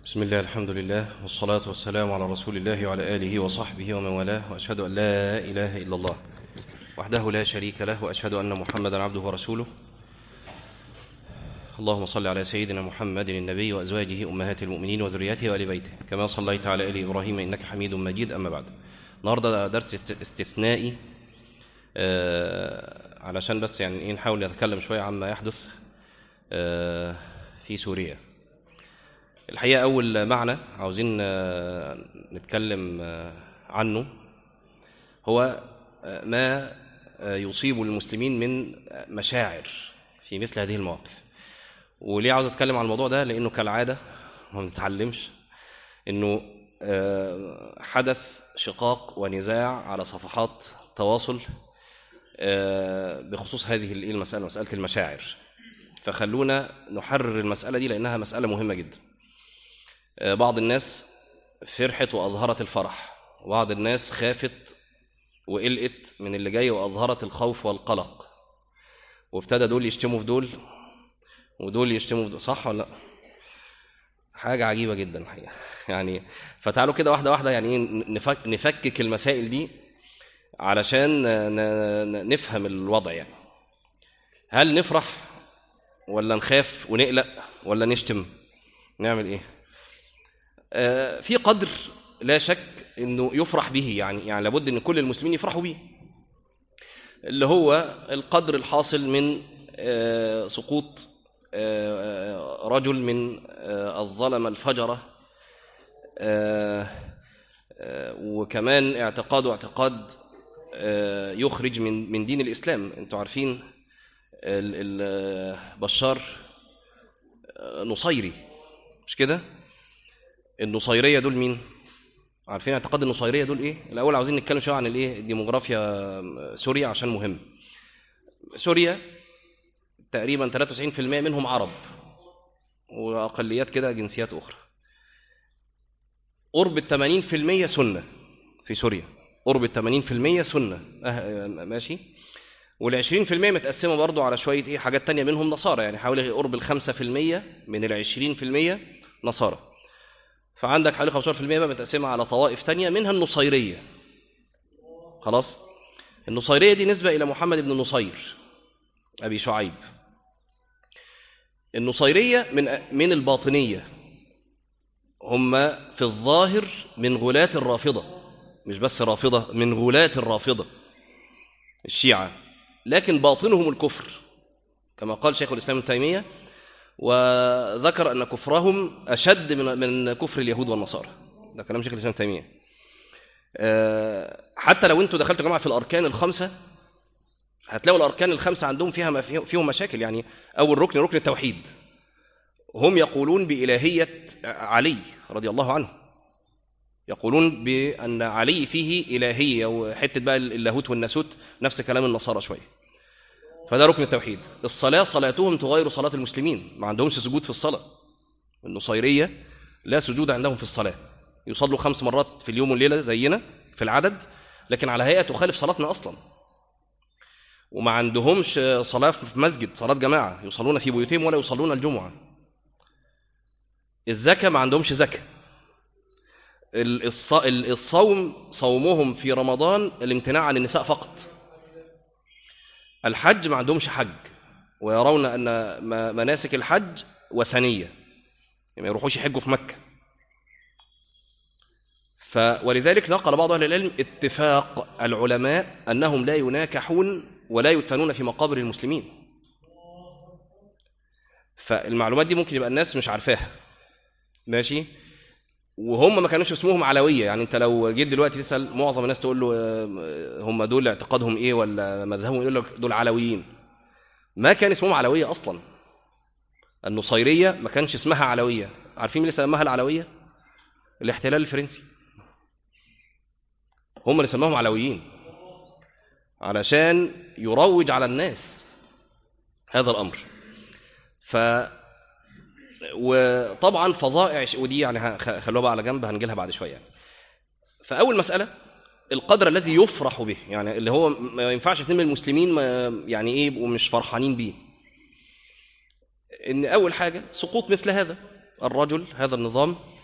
بسم الله الحمد لله والصلاة والسلام على رسول الله وعلى آله وصحبه ومن والاه وأشهد أن لا إله إلا الله وحده لا شريك له وأشهد أن محمدا عبده ورسوله اللهم صل على سيدنا محمد النبي وأزواجه أمهات المؤمنين وذريته وآل بيته كما صليت على آل إبراهيم إنك حميد مجيد أما بعد النهارده درس استثنائي آه علشان بس يعني إيه نحاول نتكلم شوية عما يحدث آه في سوريا الحقيقة أول معنى عاوزين آه نتكلم عنه هو ما يصيب المسلمين من مشاعر في مثل هذه المواقف وليه عاوز أتكلم عن الموضوع ده لأنه كالعادة ما بنتعلمش أنه حدث شقاق ونزاع على صفحات تواصل بخصوص هذه المسألة مسألة المشاعر فخلونا نحرر المسألة دي لأنها مسألة مهمة جدا بعض الناس فرحت وأظهرت الفرح وبعض الناس خافت وقلقت من اللي جاي وأظهرت الخوف والقلق وابتدى دول يشتموا في دول ودول يشتموا في دول صح ولا لا حاجة عجيبة جدا الحقيقة يعني فتعالوا كده واحدة واحدة يعني نفك نفكك المسائل دي علشان نفهم الوضع يعني هل نفرح ولا نخاف ونقلق ولا نشتم نعمل ايه آه في قدر لا شك انه يفرح به يعني يعني لابد ان كل المسلمين يفرحوا به اللي هو القدر الحاصل من آه سقوط آه رجل من الظلمه الفجره وكمان اعتقاده اعتقاد يخرج من من دين الاسلام انتوا عارفين بشار نصيري مش كده النصيريه دول مين عارفين اعتقاد النصيريه دول ايه الاول عاوزين نتكلم شويه عن الايه ديموغرافيا سوريا عشان مهم سوريا تقريبا 93% منهم عرب واقليات كده جنسيات اخرى قرب ال 80% سنه في سوريا قرب ال 80% سنه أه ماشي وال 20% متقسمه برضه على شويه ايه حاجات تانية منهم نصارى يعني حوالي قرب ال 5% من ال 20% نصارى فعندك حوالي 15% بقى متقسمه على طوائف تانية منها النصيريه خلاص النصيريه دي نسبه الى محمد بن نصير ابي شعيب النصيريه من من الباطنيه هم في الظاهر من غلاة الرافضه مش بس رافضه من غلاة الرافضه الشيعه لكن باطنهم الكفر كما قال شيخ الاسلام ابن تيميه وذكر أن كفرهم أشد من من كفر اليهود والنصارى ده كلام شيخ الإسلام تيمية حتى لو أنتوا دخلتوا جماعة في الأركان الخمسة هتلاقوا الأركان الخمسة عندهم فيها فيهم مشاكل يعني أول ركن ركن التوحيد هم يقولون بإلهية علي رضي الله عنه يقولون بأن علي فيه إلهية وحتة بقى اللاهوت والناسوت نفس كلام النصارى شوية فده ركن التوحيد الصلاة صلاتهم تغير صلاة المسلمين ما عندهمش سجود في الصلاة النصيرية لا سجود عندهم في الصلاة يصلوا خمس مرات في اليوم والليلة زينا في العدد لكن على هيئة تخالف صلاتنا أصلا وما عندهمش صلاة في مسجد صلاة جماعة يصلون في بيوتهم ولا يصلون الجمعة الزكاة ما عندهمش زكاة الصوم صومهم في رمضان الامتناع عن النساء فقط الحج ما عندهمش حج ويرون أن مناسك الحج وثنية ما يروحوش يحجوا في مكة ف ولذلك نقل بعض أهل العلم اتفاق العلماء أنهم لا يناكحون ولا يدفنون في مقابر المسلمين فالمعلومات دي ممكن يبقى الناس مش عارفاها ماشي وهم ما كانوش اسمهم علوية يعني انت لو جيت دلوقتي تسأل معظم الناس تقول له هم دول اعتقادهم ايه ولا مذهبهم يقول لك دول علويين ما كان اسمهم علوية اصلا النصيرية ما كانش اسمها علوية عارفين مين اللي سماها العلوية الاحتلال الفرنسي هم اللي سماهم علويين علشان يروج على الناس هذا الامر ف وطبعا فظائع ودي يعني خلوها بقى على جنب هنجي لها بعد شويه فاول مساله القدر الذي يفرح به يعني اللي هو ما ينفعش اثنين من المسلمين ما يعني ايه يبقوا مش فرحانين بيه ان اول حاجه سقوط مثل هذا الرجل هذا النظام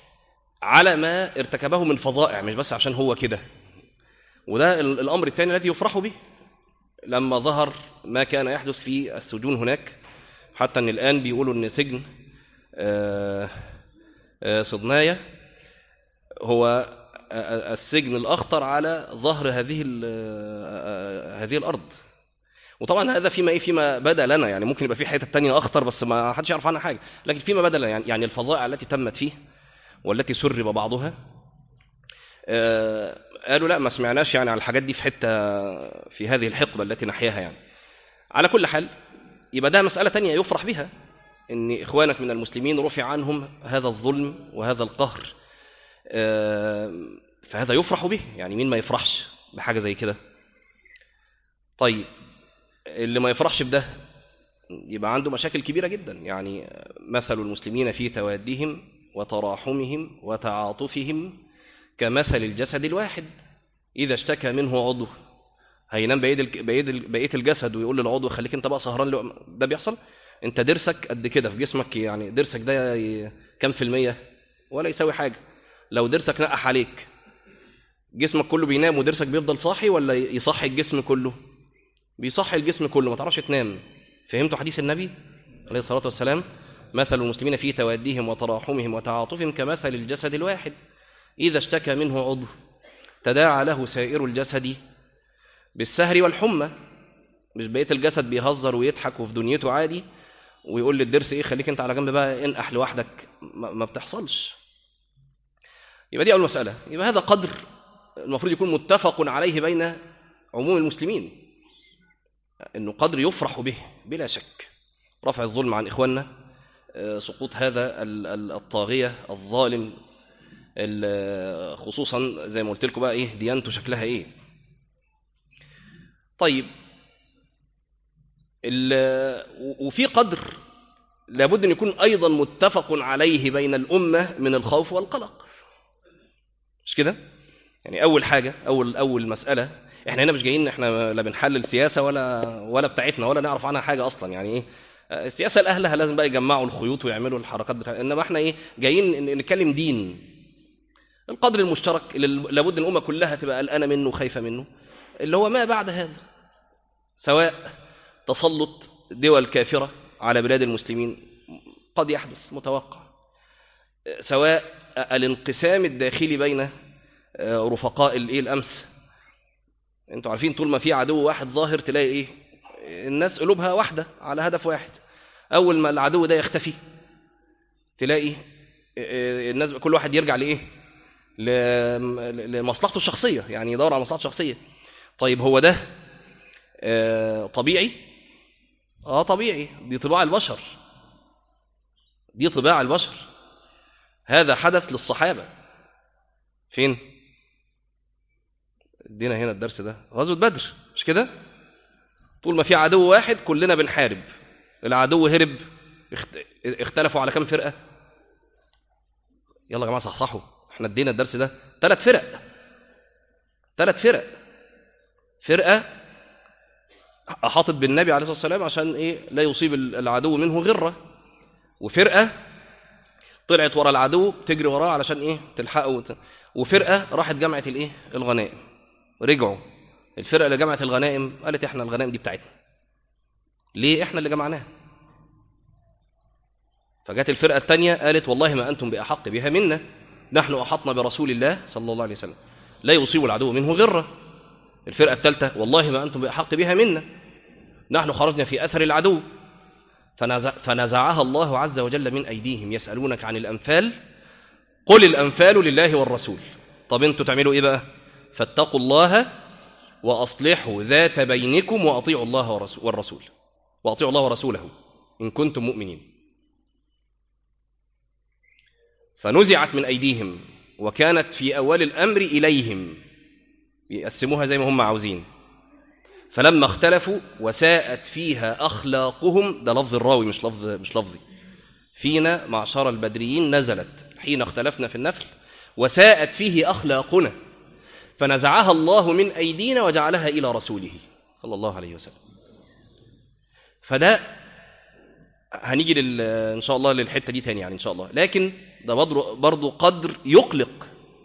على ما ارتكبه من فظائع مش بس عشان هو كده وده ال- الأمر الثاني الذي يفرح به لما ظهر ما كان يحدث في السجون هناك حتى أن الآن بيقولوا أن سجن آه، آه، صدناية هو آه، السجن الأخطر على ظهر هذه ال- آه، هذه الأرض وطبعا هذا فيما ايه فيما بدا لنا يعني ممكن يبقى في حته تانية اخطر بس ما حدش يعرف عنها حاجه لكن فيما بدا لنا يعني يعني الفظائع التي تمت فيه والتي سرب بعضها آه، قالوا لا ما سمعناش يعني على الحاجات دي في حته في هذه الحقبه التي نحياها يعني على كل حال يبقى ده مساله تانية يفرح بها ان اخوانك من المسلمين رفع عنهم هذا الظلم وهذا القهر آه، فهذا يفرح به يعني مين ما يفرحش بحاجه زي كده طيب اللي ما يفرحش بده يبقى عنده مشاكل كبيرة جدا يعني مثل المسلمين في توادهم وتراحمهم وتعاطفهم كمثل الجسد الواحد إذا اشتكى منه عضو هينام بقية الج- بقية الج- بقية الجسد ويقول للعضو خليك انت بقى سهران لو- ده بيحصل انت ضرسك قد كده في جسمك يعني ضرسك ده ي- كام في المية ولا يساوي حاجة لو ضرسك نقح عليك جسمك كله بينام وضرسك بيفضل صاحي ولا يصحي الجسم كله بيصحي الجسم كله ما تعرفش تنام فهمتوا حديث النبي عليه الصلاة والسلام مثل المسلمين في توادهم وتراحمهم وتعاطفهم كمثل الجسد الواحد إذا اشتكى منه عضو تداعى له سائر الجسد بالسهر والحمى مش بقية الجسد بيهزر ويضحك وفي دنيته عادي ويقول للدرس ايه خليك انت على جنب بقى انقح لوحدك ما ما بتحصلش يبقى دي اول مسألة يبقى هذا قدر المفروض يكون متفق عليه بين عموم المسلمين انه قدر يفرح به بلا شك رفع الظلم عن اخواننا آه، سقوط هذا ال- ال- الطاغيه الظالم ال- خصوصا زي ما قلت لكم بقى ايه ديانته شكلها ايه طيب ال- و- وفي قدر لابد ان يكون ايضا متفق عليه بين الامه من الخوف والقلق مش كده يعني اول حاجه اول اول مساله احنا هنا مش جايين احنا لا بنحلل سياسه ولا ولا بتاعتنا ولا نعرف عنها حاجه اصلا يعني ايه آه، السياسه لاهلها لازم بقى يجمعوا الخيوط ويعملوا الحركات بتاعتها انما احنا ايه جايين ن- نتكلم دين القدر المشترك اللي لابد ان الامه كلها تبقى قلقانه منه وخايفه منه اللي هو ما بعد هذا سواء تسلط دول كافره على بلاد المسلمين قد يحدث متوقع سواء الانقسام الداخلي بين آه، رفقاء الايه الامس انتوا عارفين طول ما في عدو واحد ظاهر تلاقي ايه الناس قلوبها واحده على هدف واحد اول ما العدو ده يختفي تلاقي آه، الناس كل واحد يرجع لايه ل- لمصلحته الشخصيه يعني يدور على مصلحته الشخصيه طيب هو ده آه، طبيعي اه طبيعي دي طباع البشر دي طباع البشر هذا حدث للصحابه فين ادينا هنا الدرس ده غزوة بدر مش كده طول ما في عدو واحد كلنا بنحارب العدو هرب اخت... اختلفوا على كم فرقة يلا يا جماعة صحصحوا احنا ادينا الدرس ده ثلاث فرق ثلاث فرق فرقة أحاطت بالنبي عليه الصلاة والسلام عشان إيه لا يصيب العدو منه غرة وفرقة طلعت ورا العدو تجري وراه علشان إيه تلحقه وت... وفرقة راحت جمعت الإيه الغنائم رجعوا الفرقة اللي جمعت الغنائم قالت إحنا الغنائم دي بتاعتنا ليه إحنا اللي جمعناها فجت الفرقة الثانية قالت والله ما أنتم بأحق بها منا نحن أحطنا برسول الله صلى الله عليه وسلم لا يصيب العدو منه غرة الفرقة الثالثة والله ما أنتم بأحق بها منا نحن خرجنا في أثر العدو فنزع فنزعها الله عز وجل من أيديهم يسألونك عن الأنفال قل الأنفال لله والرسول طب انتوا تعملوا إيه بقى فاتقوا الله وأصلحوا ذات بينكم وأطيعوا الله ورسول والرسول وأطيعوا الله ورسوله إن كنتم مؤمنين فنزعت من أيديهم وكانت في أول الأمر إليهم يقسموها زي ما هم عاوزين فلما اختلفوا وساءت فيها أخلاقهم ده لفظ الراوي مش لفظ مش لفظي فينا معشر البدريين نزلت حين اختلفنا في النفل وساءت فيه أخلاقنا فنزعها الله من أيدينا وجعلها إلى رسوله صلى الله عليه وسلم فده هنيجي لل... ان شاء الله للحته دي تاني يعني ان شاء الله لكن ده برضه برضه قدر يقلق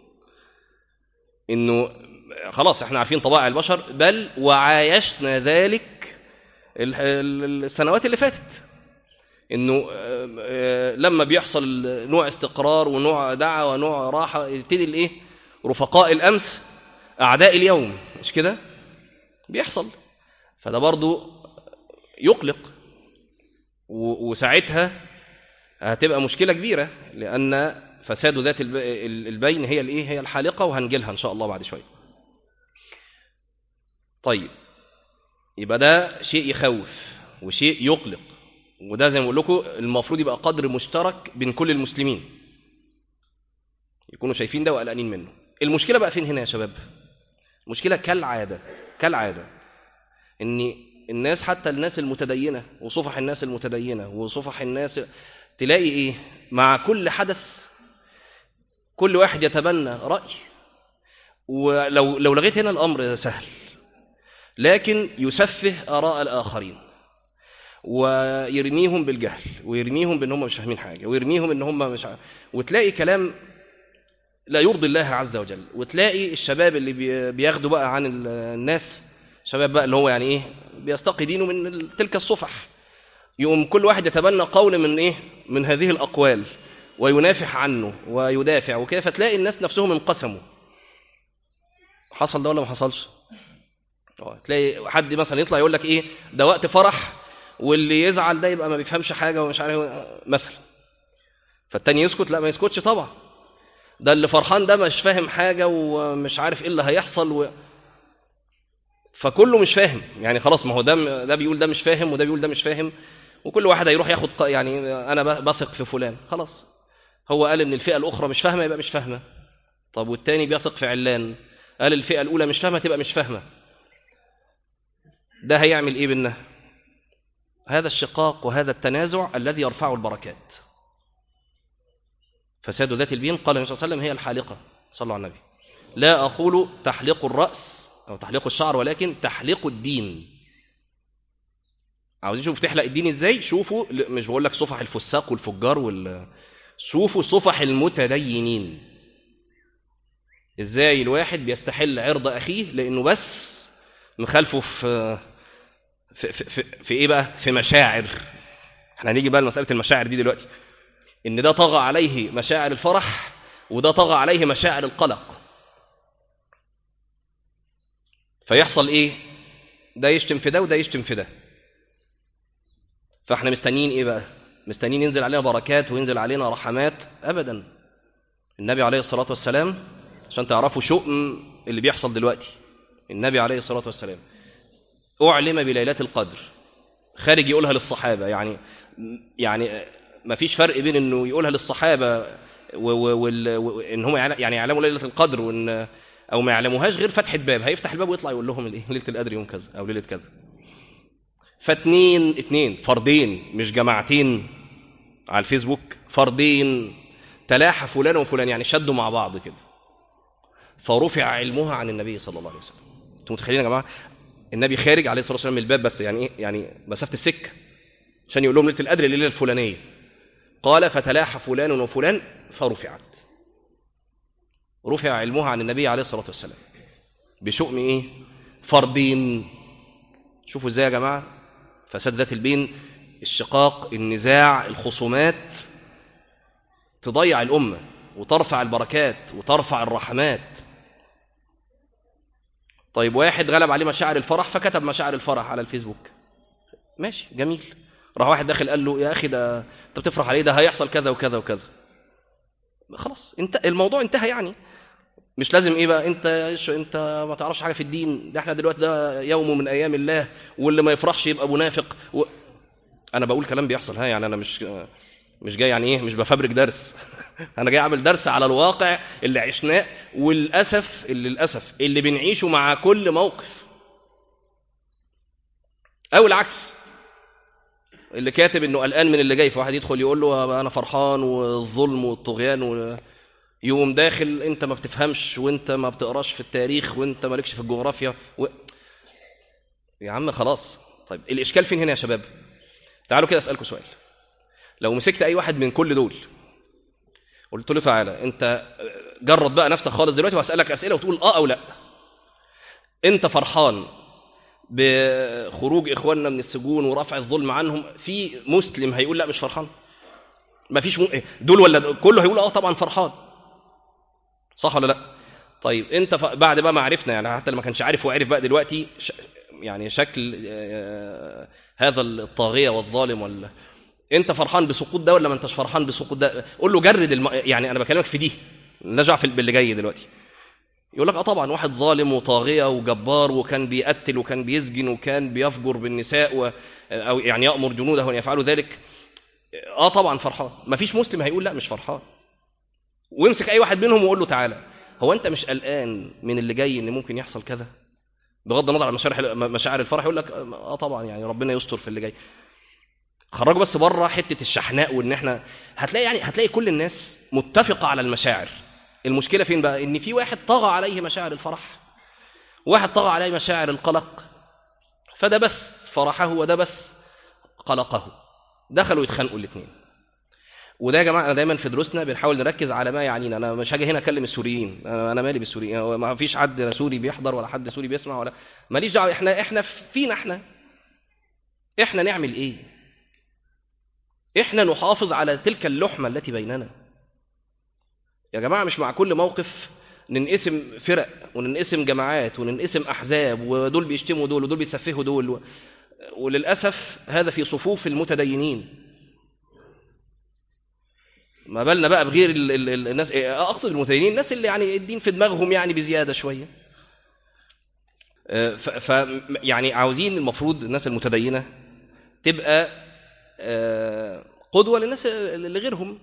انه خلاص احنا عارفين طبائع البشر بل وعايشنا ذلك ال- ال- السنوات اللي فاتت انه آه، آه، لما بيحصل نوع استقرار ونوع دعوه ونوع راحه يبتدي الايه رفقاء الامس اعداء اليوم مش كده بيحصل فده برضو يقلق و- وساعتها هتبقى مشكله كبيره لان فساد ذات الب- ال- البين هي الايه هي الحالقه وهنجيلها ان شاء الله بعد شويه طيب يبقى ده شيء يخوف وشيء يقلق وده زي ما بقول لكم المفروض يبقى قدر مشترك بين كل المسلمين يكونوا شايفين ده وقلقانين منه المشكله بقى فين هنا يا شباب المشكله كالعاده كالعاده ان الناس حتى الناس المتدينه وصفح الناس المتدينه وصفح الناس تلاقي ايه مع كل حدث كل واحد يتبنى راي ولو لو لغيت هنا الامر سهل لكن يسفه اراء الاخرين ويرميهم بالجهل ويرميهم بان هم مش فاهمين حاجه ويرميهم ان هم مش ع... وتلاقي كلام لا يرضي الله عز وجل وتلاقي الشباب اللي بي- بياخدوا بقى عن ال- الناس شباب بقى اللي هو يعني ايه بيستقي دينه من ال- تلك الصفح يقوم كل واحد يتبنى قول من ايه من هذه الاقوال وينافح عنه ويدافع وكده فتلاقي الناس نفسهم انقسموا حصل ده ولا ما حصلش اه تلاقي حد مثلا يطلع يقول لك ايه ده وقت فرح واللي يزعل ده يبقى ما بيفهمش حاجه ومش عارف مثلا فالتاني يسكت لا ما يسكتش طبعا ده اللي فرحان ده مش فاهم حاجه ومش عارف ايه اللي هيحصل و... فكله مش فاهم يعني خلاص ما هو ده ده بيقول ده مش فاهم وده بيقول ده مش فاهم وكل واحد هيروح ياخد ق- يعني انا ب- بثق في فلان خلاص هو قال ان الفئه الاخرى مش فاهمه يبقى مش فاهمه طب والتاني بيثق في علان قال الفئه الاولى مش فاهمه تبقى مش فاهمه ده هيعمل ايه بينا هذا الشقاق وهذا التنازع الذي يرفع البركات فساد ذات البين قال النبي صلى الله عليه وسلم هي الحالقة صلى الله على النبي لا أقول تحليق الرأس أو تحليق الشعر ولكن تحليق الدين عاوزين تشوفوا تحلق الدين ازاي شوفوا ل- مش بقول لك صفح الفساق والفجار وال شوفوا صفح المتدينين ازاي الواحد بيستحل عرض اخيه لانه بس مخالفه في في, في, في, في ايه بقى في مشاعر احنا هنيجي بقى لمساله المشاعر دي دلوقتي ان ده طغى عليه مشاعر الفرح وده طغى عليه مشاعر القلق فيحصل ايه ده يشتم في ده وده يشتم في ده فاحنا مستنيين ايه بقى مستنيين ينزل علينا بركات وينزل علينا رحمات ابدا النبي عليه الصلاه والسلام عشان تعرفوا شؤم اللي بيحصل دلوقتي النبي عليه الصلاه والسلام اعلم بليله القدر خارج يقولها للصحابه يعني يعني ما فيش فرق بين انه يقولها للصحابه و- و- وال- وان هم يعل- يعني يعلموا ليله القدر وان او ما يعلموهاش غير فتحه باب هيفتح الباب ويطلع يقول لهم الايه ليله القدر يوم كذا او ليله كذا فاتنين اتنين فردين مش جماعتين على الفيسبوك فردين تلاحى فلان وفلان يعني شدوا مع بعض كده فرفع علمها عن النبي صلى الله عليه وسلم انتوا متخيلين يا جماعه النبي خارج عليه الصلاه والسلام من الباب بس يعني ايه يعني مسافه السكه عشان يقول لهم ليله القدر الليله الفلانيه قال فتلاحى فلان وفلان فرفعت رفع علمها عن النبي عليه الصلاه والسلام بشؤم ايه فردين شوفوا ازاي يا جماعه فساد ذات البين الشقاق النزاع الخصومات تضيع الامه وترفع البركات وترفع الرحمات طيب واحد غلب عليه مشاعر الفرح فكتب مشاعر الفرح على الفيسبوك ماشي جميل راح واحد داخل قال له يا اخي ده انت بتفرح عليه ده هيحصل كذا وكذا وكذا خلاص انت الموضوع انتهى يعني مش لازم ايه بقى انت إيش- انت ما تعرفش حاجه في الدين ده احنا دلوقتي ده يوم من ايام الله واللي ما يفرحش يبقى منافق و... انا بقول كلام بيحصل ها يعني انا مش مش جاي يعني ايه مش بفبرك درس انا جاي اعمل درس على الواقع اللي عشناه والاسف اللي للاسف اللي بنعيشه مع كل موقف او العكس اللي كاتب انه قلقان من اللي جاي فواحد يدخل يقول له انا فرحان والظلم والطغيان و... يقوم داخل انت ما بتفهمش وانت ما بتقراش في التاريخ وانت مالكش في الجغرافيا و... يا عم خلاص طيب الاشكال فين هنا يا شباب تعالوا كده اسالكم سؤال لو مسكت اي واحد من كل دول قلت له تعالى انت جرب بقى نفسك خالص دلوقتي واسالك اسئله وتقول اه او لا انت فرحان بخروج اخواننا من السجون ورفع الظلم عنهم في مسلم هيقول لا مش فرحان ما فيش م... دول ولا كله هيقول اه طبعا فرحان صح ولا لا طيب انت ف... بعد بقى ما عرفنا يعني حتى لما كانش عارف وعرف بقى دلوقتي ش... يعني شكل آه... هذا الطاغيه والظالم ولا انت فرحان بسقوط ده ولا ما انتش فرحان بسقوط ده قول له جرد الم... يعني انا بكلمك في دي نرجع في باللي جاي دلوقتي يقول لك اه طبعا واحد ظالم وطاغيه وجبار وكان بيقتل وكان بيسجن وكان بيفجر بالنساء و... او يعني يامر جنوده ان يفعلوا ذلك اه طبعا فرحان ما فيش مسلم هيقول لا مش فرحان ويمسك اي واحد منهم ويقول له تعالى هو انت مش قلقان من اللي جاي ان ممكن يحصل كذا بغض النظر عن مشاعر مشاعر الفرح يقول لك اه طبعا يعني ربنا يستر في اللي جاي خرجوا بس بره حته الشحناء وان احنا هتلاقي يعني هتلاقي كل الناس متفقه على المشاعر المشكله فين بقى ان في واحد طغى عليه مشاعر الفرح واحد طغى عليه مشاعر القلق فده بس فرحه وده بس قلقه دخلوا يتخانقوا الاثنين وده يا جماعه انا دايما في دروسنا بنحاول نركز على ما يعنينا انا مش هاجي هنا اكلم السوريين انا مالي بالسوريين ما فيش حد سوري بيحضر ولا حد سوري بيسمع ولا ماليش دعوه احنا احنا فينا احنا احنا نعمل ايه احنا نحافظ على تلك اللحمه التي بيننا يا جماعه مش مع كل موقف ننقسم فرق وننقسم جماعات وننقسم احزاب ودول بيشتموا دول ودول بيسفهوا دول و... وللاسف هذا في صفوف المتدينين ما بالنا بقى بغير ال ال ال الناس اقصد المتدينين الناس اللي يعني الدين في دماغهم يعني بزياده شويه ف, ف يعني عاوزين المفروض الناس المتدينه تبقى قدوه للناس اللي غيرهم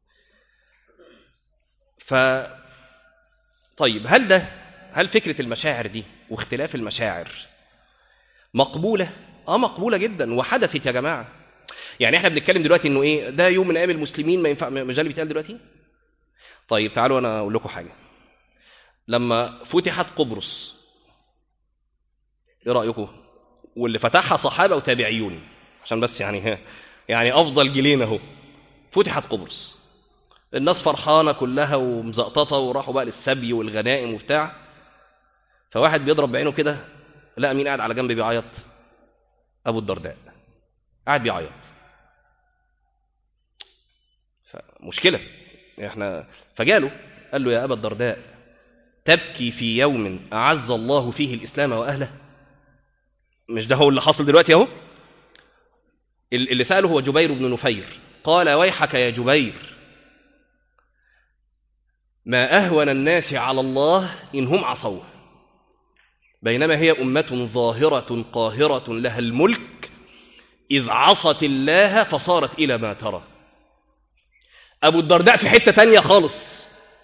ف طيب هل ده هل فكره المشاعر دي واختلاف المشاعر مقبوله اه مقبوله جدا وحدثت يا جماعه يعني احنا بنتكلم دلوقتي انه ايه ده يوم من ايام المسلمين ما ينفع مش ده اللي بيتقال دلوقتي طيب تعالوا انا اقول لكم حاجه لما فتحت قبرص ايه رايكم واللي فتحها صحابه وتابعيون عشان بس يعني يعني افضل جيلين اهو فتحت قبرص الناس فرحانه كلها ومزقططه وراحوا بقى للسبي والغنائم وبتاع فواحد بيضرب بعينه كده لا مين قاعد على جنب بيعيط ابو الدرداء قاعد بيعيط فمشكله احنا فجاله قال له يا ابا الدرداء تبكي في يوم اعز الله فيه الاسلام واهله مش ده هو اللي حاصل دلوقتي اهو اللي ساله هو جبير بن نفير قال ويحك يا جبير ما اهون الناس على الله ان هم عصوه بينما هي امه ظاهره قاهره لها الملك إذ عصت الله فصارت إلى ما ترى أبو الدرداء في حتة تانية خالص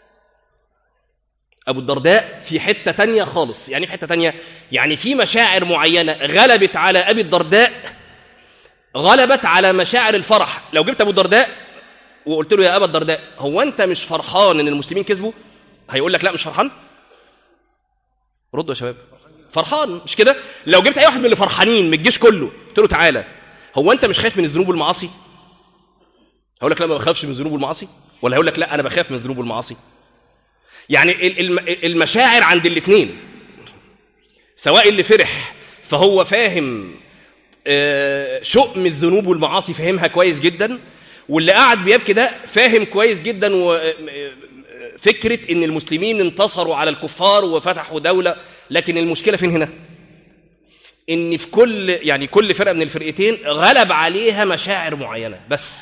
أبو الدرداء في حتة تانية خالص يعني في حتة تانية يعني في مشاعر معينة غلبت على أبي الدرداء غلبت على مشاعر الفرح لو جبت أبو الدرداء وقلت له يا أبا الدرداء هو أنت مش فرحان إن المسلمين كسبوا هيقول لك لا مش فرحان ردوا يا شباب فرحان مش كده لو جبت أي واحد من اللي فرحانين من الجيش كله قلت له تعالى هو انت مش خايف من الذنوب والمعاصي هقول لك لا ما بخافش من الذنوب والمعاصي ولا هقول لك لا انا بخاف من الذنوب والمعاصي يعني المشاعر عند الاثنين سواء اللي فرح فهو فاهم شؤم الذنوب والمعاصي فاهمها كويس جدا واللي قاعد بيبكي ده فاهم كويس جدا فكرة ان المسلمين انتصروا على الكفار وفتحوا دولة لكن المشكلة فين هنا ان في كل يعني كل فرقه من الفرقتين غلب عليها مشاعر معينه بس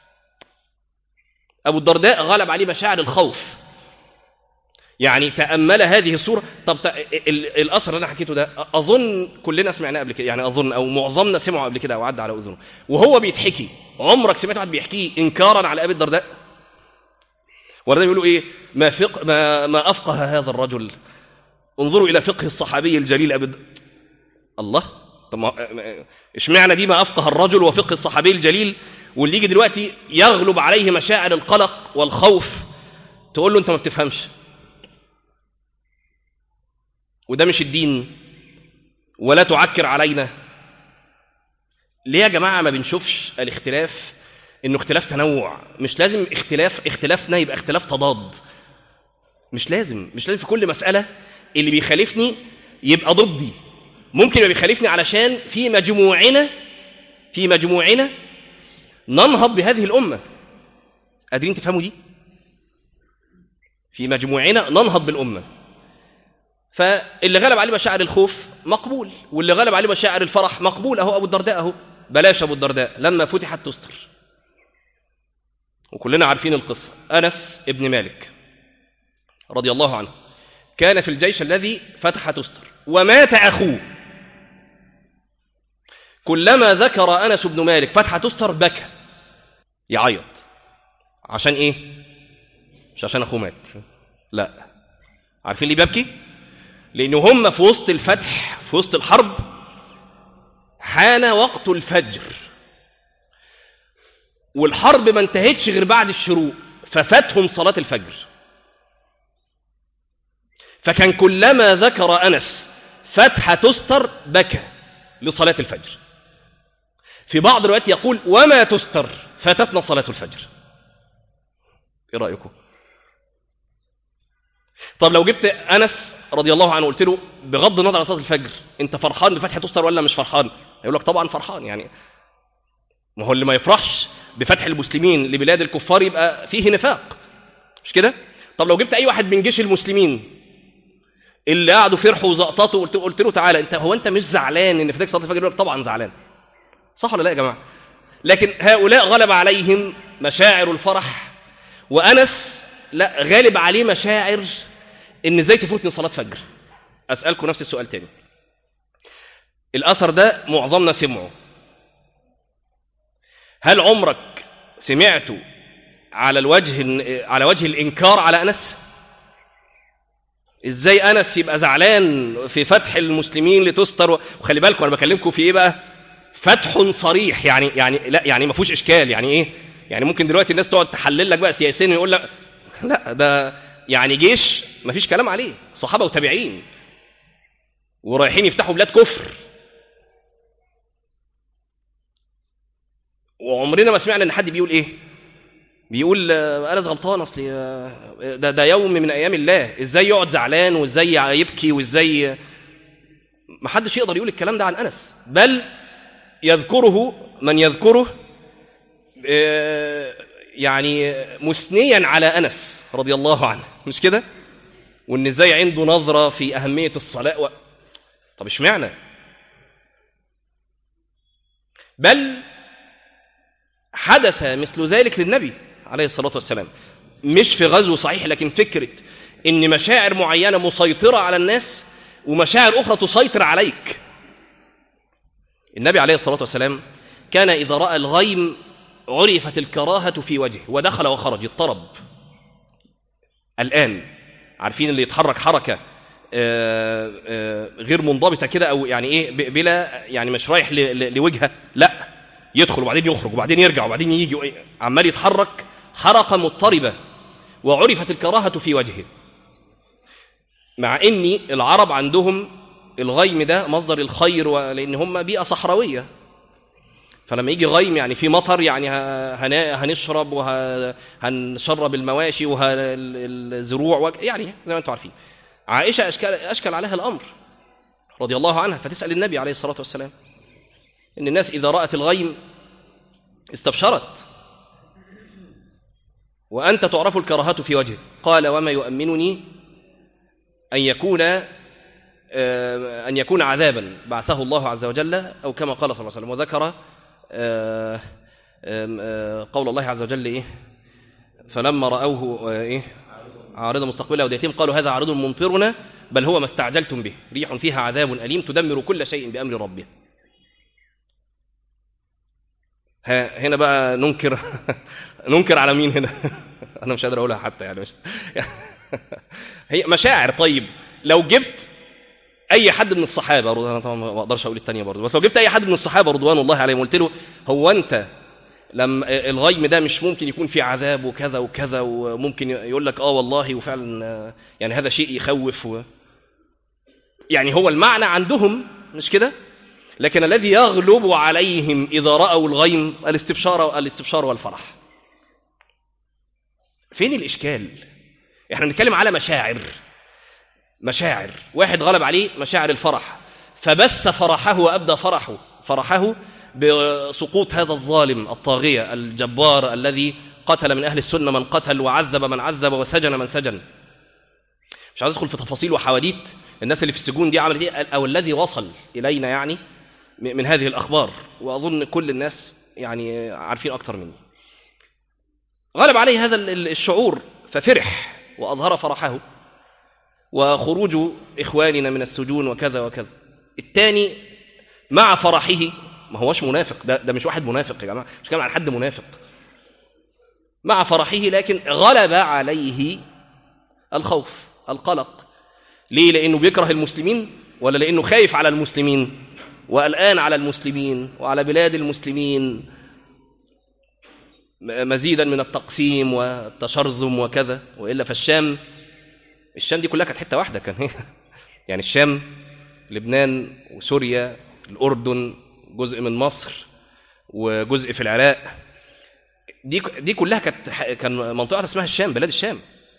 ابو الدرداء غلب عليه مشاعر الخوف يعني تامل هذه الصوره طب الاثر اللي انا حكيته ده اظن كلنا سمعناه قبل كده يعني اظن او معظمنا سمعوا قبل كده او عدى على اذنه وهو بيتحكي عمرك سمعت واحد بيحكيه انكارا على ابي الدرداء ورده بيقولوا ايه ما فق ما ما افقه هذا الرجل انظروا الى فقه الصحابي الجليل ابي الله طب ما اشمعنى دي ما افقه الرجل وفقه الصحابي الجليل واللي يجي دلوقتي يغلب عليه مشاعر القلق والخوف تقول له انت ما بتفهمش وده مش الدين ولا تعكر علينا ليه يا جماعه ما بنشوفش الاختلاف انه اختلاف تنوع مش لازم اختلاف اختلافنا يبقى اختلاف تضاد مش لازم مش لازم في كل مسألة اللي بيخالفني يبقى ضدي ممكن يبقى بيخالفني علشان في مجموعنا في مجموعنا ننهض بهذه الأمة قادرين تفهموا دي في مجموعنا ننهض بالأمة فاللي غلب عليه مشاعر الخوف مقبول واللي غلب عليه مشاعر الفرح مقبول أهو أبو الدرداء أهو بلاش أبو الدرداء لما فتحت تستر وكلنا عارفين القصة أنس ابن مالك رضي الله عنه كان في الجيش الذي فتح تستر ومات أخوه كلما ذكر أنس بن مالك فتح تستر بكى يعيط عشان إيه؟ مش عشان أخوه مات لا عارفين ليه ببكي؟ لأن هم في وسط الفتح في وسط الحرب حان وقت الفجر والحرب ما انتهتش غير بعد الشروق ففاتهم صلاة الفجر فكان كلما ذكر أنس فتح تستر بكى لصلاة الفجر في بعض الروايات يقول وما تستر فاتتنا صلاة الفجر ايه رأيكم طب لو جبت أنس رضي الله عنه قلت له بغض النظر عن صلاة الفجر انت فرحان بفتح تستر ولا مش فرحان يقول لك طبعا فرحان يعني ما هو اللي ما يفرحش بفتح المسلمين لبلاد الكفار يبقى فيه نفاق مش كده طب لو جبت اي واحد من جيش المسلمين اللي قعدوا فرحوا وزقططوا قلت, قلت له تعالى انت هو انت مش زعلان ان فتحك صلاه الفجر يقول لك طبعا زعلان صح ولا لا يا جماعه لكن هؤلاء غلب عليهم مشاعر الفرح وانس لا غالب عليه مشاعر ان ازاي تفوتني صلاه فجر اسالكم نفس السؤال تاني الاثر ده معظمنا سمعه هل عمرك سمعته على الوجه على وجه الانكار على انس ازاي انس يبقى زعلان في فتح المسلمين لتستر وخلي بالكم انا بكلمكم في ايه بقى فتح صريح يعني يعني لا يعني ما فيهوش اشكال يعني ايه يعني ممكن دلوقتي الناس تقعد تحلل لك بقى سياسيا ويقول لك لا ده يعني جيش ما فيش كلام عليه صحابه وتابعين ورايحين يفتحوا بلاد كفر وعمرنا ما سمعنا ان حد بيقول ايه بيقول انس غلطان اصل ده ده يوم من ايام الله ازاي يقعد زعلان وازاي يبكي وازاي ما حدش يقدر يقول الكلام ده عن انس بل يذكره من يذكره يعني مثنيا على انس رضي الله عنه مش كده وان ازاي عنده نظره في اهميه الصلاه و... طب اشمعنى بل حدث مثل ذلك للنبي عليه الصلاة والسلام مش في غزو صحيح لكن فكرة ان مشاعر معينة مسيطرة على الناس ومشاعر أخرى تسيطر عليك النبي عليه الصلاة والسلام كان إذا رأى الغيم عرفت الكراهة في وجهه ودخل وخرج اضطرب الآن عارفين اللي يتحرك حركة غير منضبطة كده أو يعني إيه بلا يعني مش رايح لوجهة لا يدخل وبعدين يخرج وبعدين يرجع وبعدين يجي عمال يتحرك حركة مضطربة وعرفت الكراهة في وجهه مع ان العرب عندهم الغيم ده مصدر الخير لان هم بيئة صحراوية فلما يجي غيم يعني في مطر يعني هنشرب وهنشرب المواشي والزروع يعني زي ما انتم عارفين عائشة أشكل, أشكل عليها الأمر رضي الله عنها فتسأل النبي عليه الصلاة والسلام إن الناس إذا رأت الغيم استبشرت وأنت تعرف الكراهة في وجهه قال وما يؤمنني أن يكون أن يكون عذابا بعثه الله عز وجل أو كما قال صلى الله عليه وسلم وذكر قول الله عز وجل إيه فلما رأوه إيه عارضا مستقبلا وديتهم قالوا هذا عارض ممطرنا بل هو ما استعجلتم به ريح فيها عذاب أليم تدمر كل شيء بأمر ربها هنا بقى ننكر ننكر على مين هنا انا مش قادر اقولها حتى يعني مش هي مشاعر طيب لو جبت اي حد من الصحابه انا طبعا ما اقدرش اقول الثانيه برضه بس لو جبت اي حد من الصحابه رضوان الله عليهم قلت له هو انت لما الغيم ده مش ممكن يكون فيه عذاب وكذا وكذا وممكن يقول لك اه والله وفعلا يعني هذا شيء يخوف و... يعني هو المعنى عندهم مش كده لكن الذي يغلب عليهم إذا رأوا الغيم الاستبشار الاستبشار والفرح فين الإشكال احنا بنتكلم على مشاعر مشاعر واحد غلب عليه مشاعر الفرح فبث فرحه وأبدى فرحه فرحه بسقوط هذا الظالم الطاغية الجبار الذي قتل من أهل السنة من قتل وعذب من عذب وسجن من سجن مش عايز أدخل في تفاصيل وحواديت الناس اللي في السجون دي عملت ايه أو الذي وصل إلينا يعني من هذه الأخبار وأظن كل الناس يعني عارفين أكتر مني غلب عليه هذا الشعور ففرح وأظهر فرحه وخروج إخواننا من السجون وكذا وكذا الثاني مع فرحه ما هوش منافق ده, ده مش واحد منافق يا جماعة مش كلام عن حد منافق مع فرحه لكن غلب عليه الخوف القلق ليه لأنه بيكره المسلمين ولا لأنه خايف على المسلمين وقلقان على المسلمين وعلى بلاد المسلمين مزيدا من التقسيم والتشرذم وكذا وإلا فالشام الشام دي كلها كانت حتة واحدة كان هي يعني الشام لبنان وسوريا الأردن جزء من مصر وجزء في العراق دي دي كلها كانت كان منطقة اسمها الشام بلاد الشام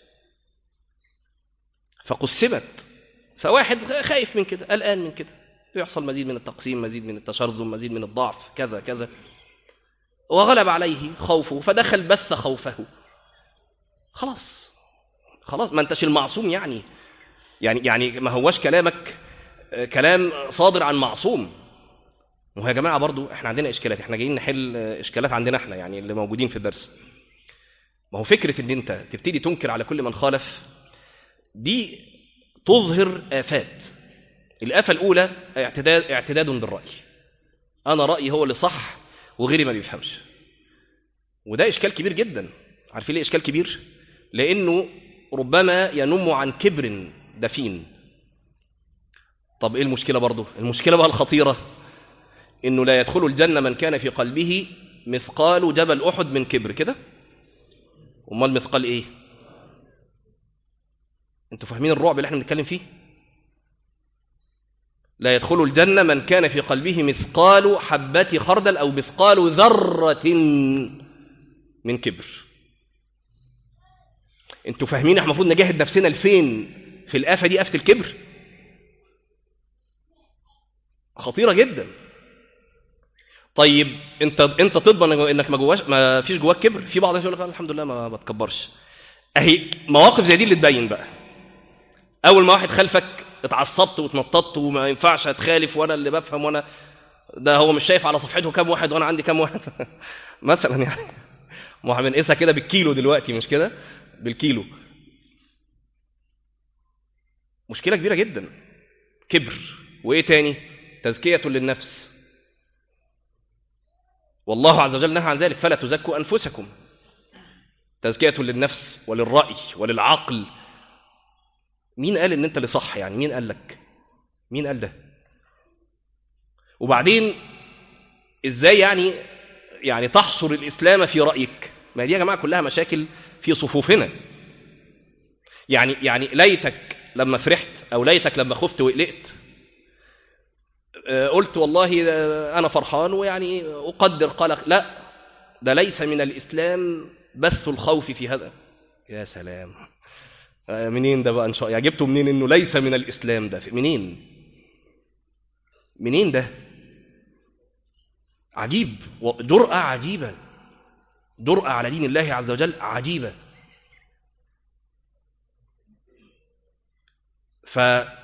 فقسمت فواحد خايف من كده قلقان من كده يحصل مزيد من التقسيم مزيد من التشرذم مزيد من الضعف كذا كذا وغلب عليه خوفه فدخل بث خوفه خلاص خلاص ما انتش المعصوم يعني يعني يعني ما هواش كلامك كلام صادر عن معصوم ويا جماعه برضو احنا عندنا اشكالات احنا جايين نحل اشكالات عندنا احنا يعني اللي موجودين في الدرس ما هو فكره ان انت تبتدي تنكر على كل من خالف دي تظهر آفات الآفة الأولى اعتداد, اعتداد بالرأي أنا رأيي هو اللي صح وغيري ما بيفهمش وده إشكال كبير جدا عارفين ليه إشكال كبير لأنه ربما ينم عن كبر دفين طب إيه المشكلة برضه المشكلة بقى الخطيرة إنه لا يدخل الجنة من كان في قلبه مثقال جبل أحد من كبر كده أمال مثقال إيه انتوا فاهمين الرعب اللي احنا بنتكلم فيه لا يدخل الجنة من كان في قلبه مثقال حبة خردل أو مثقال ذرة من كبر انتوا فاهمين احنا المفروض نجاهد نفسنا لفين في الآفة دي آفة الكبر خطيرة جدا طيب انت انت تضمن انك ما جواش ما فيش جواك كبر في بعض الناس يقول لك الحمد لله ما بتكبرش اهي مواقف زي دي اللي تبين بقى اول ما واحد خلفك اتعصبت واتنططت وما ينفعش هتخالف وانا اللي بفهم وانا ده هو مش شايف على صفحته كام واحد وانا عندي كام واحد مثلا يعني ما احنا بنقيسها كده بالكيلو دلوقتي مش كده بالكيلو مشكله كبيره جدا كبر وايه تاني تزكيه للنفس والله عز وجل نهى عن ذلك فلا تزكوا انفسكم تزكيه للنفس وللراي وللعقل مين قال ان انت اللي صح يعني مين قال لك مين قال ده وبعدين ازاي يعني يعني تحصر الاسلام في رايك ما دي يا جماعه كلها مشاكل في صفوفنا يعني يعني ليتك لما فرحت او ليتك لما خفت وقلقت قلت والله انا فرحان ويعني اقدر قلق لا ده ليس من الاسلام بث الخوف في هذا يا سلام منين ده بقى ان شاء الله يعني جبته منين انه ليس من الاسلام ده منين منين ده عجيب جرأة عجيبة جرأة على دين الله عز وجل عجيبة ف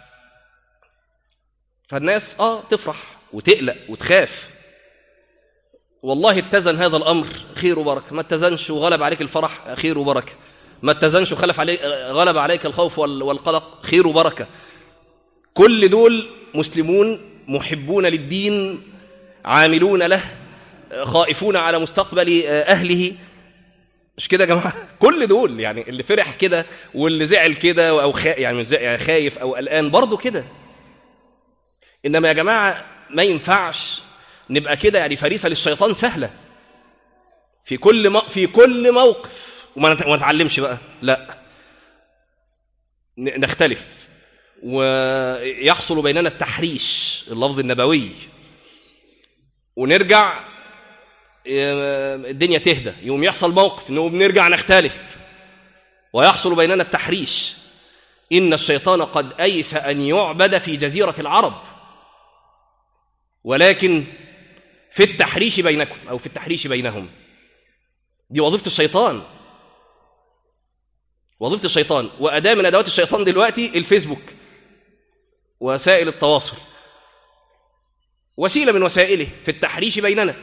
فالناس اه تفرح وتقلق وتخاف والله اتزن هذا الامر خير وبركه ما اتزنش وغلب عليك الفرح خير وبركه ما اتزنش وخلف عليك غلب عليك الخوف والقلق خير وبركه كل دول مسلمون محبون للدين عاملون له خائفون على مستقبل اهله مش كده يا جماعه كل دول يعني اللي فرح كده واللي زعل كده او خا... يعني مش يعني خايف او قلقان برضه كده انما يا جماعه ما ينفعش نبقى كده يعني فريسه للشيطان سهله في كل م... في كل موقف وما نتعلمش بقى لا نختلف ويحصل بيننا التحريش اللفظ النبوي ونرجع آه، الدنيا تهدى يوم يحصل موقف انه بنرجع نختلف ويحصل بيننا التحريش إن الشيطان قد أيس أن يعبد في جزيرة العرب ولكن في التحريش بينكم أو في التحريش بينهم دي وظيفة الشيطان وظيفة الشيطان وأداة من أدوات الشيطان دلوقتي الفيسبوك وسائل التواصل وسيلة من وسائله في التحريش بيننا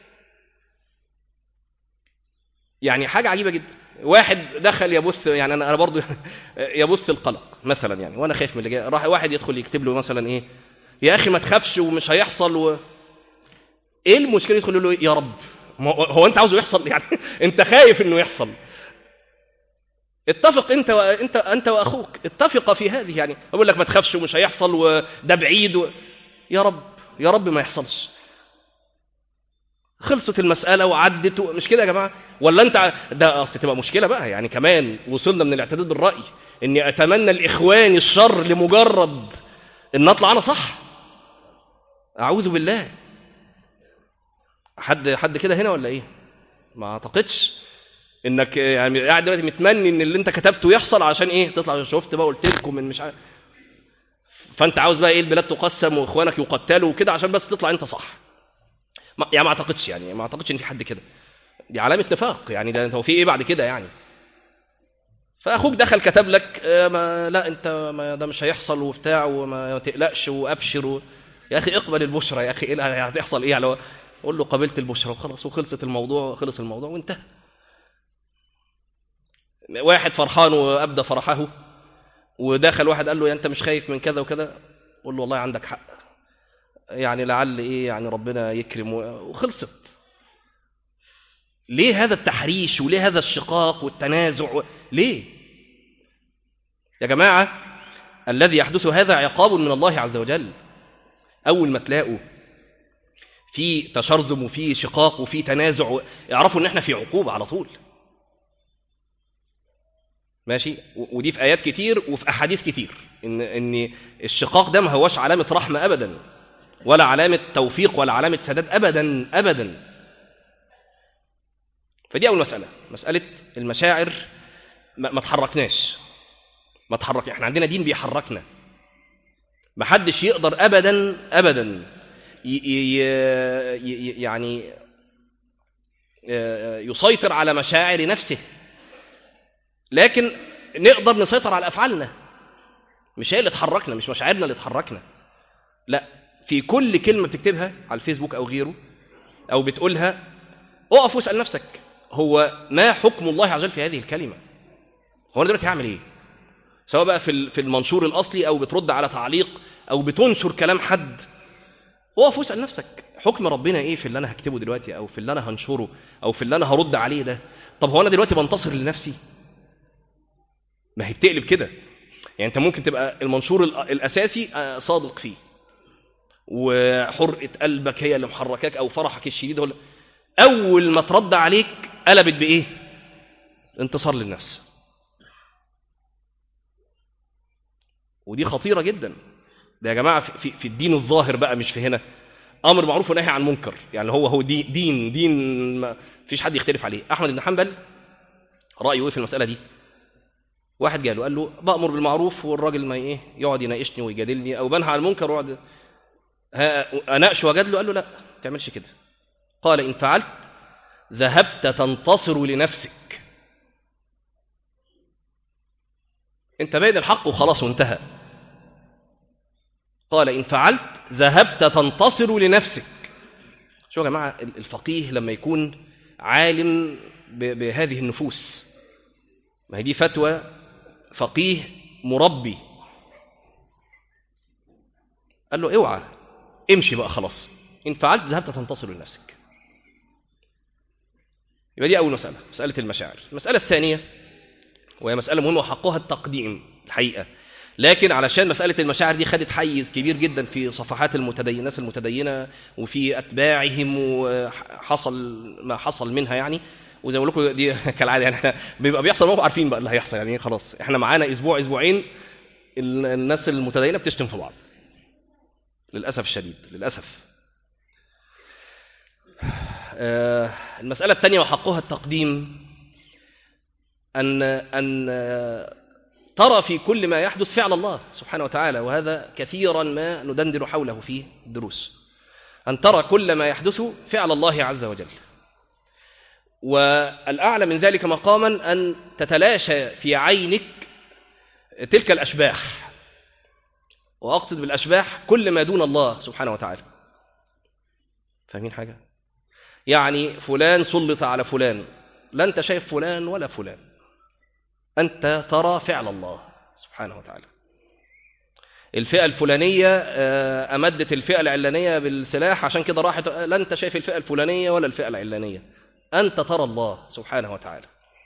يعني حاجة عجيبة جدا واحد دخل يبث يعني انا انا برضه يبث القلق مثلا يعني وانا خايف من اللي جاي راح واحد يدخل يكتب له مثلا ايه يا اخي ما تخافش ومش هيحصل و... ايه المشكله يدخل يقول له يا رب ما هو هو انت عاوزه يحصل يعني انت خايف انه يحصل اتفق انت وانت انت واخوك اتفق في هذه يعني اقول لك ما تخافش ومش هيحصل وده بعيد و... يا رب يا رب ما يحصلش خلصت المسألة وعدت و... مش كده يا جماعة ولا انت ده اصل تبقى مشكلة بقى يعني كمان وصلنا من الاعتداد بالرأي اني اتمنى الاخوان الشر لمجرد ان اطلع انا صح اعوذ بالله حد حد كده هنا ولا ايه ما اعتقدش انك يعني قاعد دلوقتي متمني ان اللي انت كتبته يحصل عشان ايه تطلع شفت بقى قلت لكم من مش عارف فانت عاوز بقى ايه البلاد تقسم واخوانك يقتلوا وكده عشان بس تطلع انت صح ما يعني ما اعتقدش يعني ما اعتقدش ان في حد كده دي علامه نفاق يعني ده هو في ايه بعد كده يعني فاخوك دخل كتب لك آه، ما لا انت ما ده مش هيحصل وبتاع وما تقلقش وابشر و... يا اخي اقبل البشرى يا اخي ايه اللي هتحصل ايه يعني قول له قبلت البشرى وخلاص وخلصت الموضوع خلص الموضوع وانتهى واحد فرحان وابدى فرحه ودخل واحد قال له يا انت مش خايف من كذا وكذا قول له والله عندك حق يعني لعل ايه يعني ربنا يكرم وخلصت ليه هذا التحريش وليه هذا الشقاق والتنازع ليه يا جماعة الذي يحدث هذا عقاب من الله عز وجل أول ما تلاقوا في تشرذم وفي شقاق وفي تنازع اعرفوا ان احنا في عقوبة على طول ماشي ودي في آيات كتير وفي أحاديث كتير إن, إن الشقاق ده ما هوش علامة رحمة أبدا ولا علامة توفيق ولا علامة سداد أبدا أبدا فدي أول مسألة مسألة المشاعر ما, ما تحركناش ما تحرك احنا عندنا دين بيحركنا ما حدش يقدر أبدا أبدا ي ي ي يعني يسيطر على مشاعر نفسه لكن نقدر نسيطر على أفعالنا مش هي اللي تحركنا مش مشاعرنا اللي تحركنا لا في كل كلمة بتكتبها على الفيسبوك أو غيره أو بتقولها اقف واسأل نفسك هو ما حكم الله عز وجل في هذه الكلمة هو أنا دلوقتي هعمل إيه سواء بقى في في المنشور الأصلي أو بترد على تعليق أو بتنشر كلام حد اقف واسأل نفسك حكم ربنا إيه في اللي أنا هكتبه دلوقتي أو في اللي أنا هنشره أو في اللي أنا هرد عليه ده طب هو أنا دلوقتي بنتصر لنفسي ما هي بتقلب كده يعني أنت ممكن تبقى المنشور الأساسي صادق فيه وحرقة قلبك هي اللي محركاك أو فرحك الشديد هو أول ما ترد عليك قلبت بإيه انتصار للنفس ودي خطيرة جدا ده يا جماعة في, في الدين الظاهر بقى مش في هنا أمر معروف ونهي عن منكر يعني هو هو دي دين دين ما فيش حد يختلف عليه أحمد بن حنبل رأيه إيه في المسألة دي واحد جاله قال له بأمر بالمعروف والراجل ما إيه يقعد يناقشني ويجادلني أو بنهى عن المنكر ويقعد أناقش وجادله قال له لا ما تعملش كده قال إن فعلت ذهبت تنتصر لنفسك انت بين الحق وخلاص وانتهى قال إن فعلت ذهبت تنتصر لنفسك شو يا جماعة الفقيه لما يكون عالم بهذه النفوس ما هي دي فتوى فقيه مربي قال له اوعى امشي بقى خلاص إن فعلت ذهبت تنتصر لنفسك يبقى دي أول مسألة مسألة المشاعر المسألة الثانية وهي مسألة مهمة وحقها التقديم الحقيقة لكن علشان مسألة المشاعر دي خدت حيز كبير جدا في صفحات المتدين الناس المتدينة وفي أتباعهم وحصل ما حصل منها يعني وزي ما بقول لكم دي كالعادة يعني احنا بيبقى بيحصل موقف عارفين بقى اللي هيحصل يعني خلاص احنا معانا أسبوع أسبوعين الناس المتدينة بتشتم في بعض للأسف الشديد للأسف آه، المسألة الثانية وحقها التقديم أن أن آه، ترى في كل ما يحدث فعل الله سبحانه وتعالى وهذا كثيرا ما ندندن حوله في الدروس أن ترى كل ما يحدث فعل الله عز وجل والأعلى من ذلك مقاما أن تتلاشى في عينك تلك الأشباح وأقصد بالأشباح كل ما دون الله سبحانه وتعالى فاهمين حاجة؟ يعني فلان سلط على فلان لا أنت شايف فلان ولا فلان أنت ترى فعل الله سبحانه وتعالى الفئة الفلانية آه، أمدت الفئة العلانية بالسلاح عشان كده راحت لا أنت شايف الفئة الفلانية ولا الفئة العلانية أنت ترى الله سبحانه وتعالى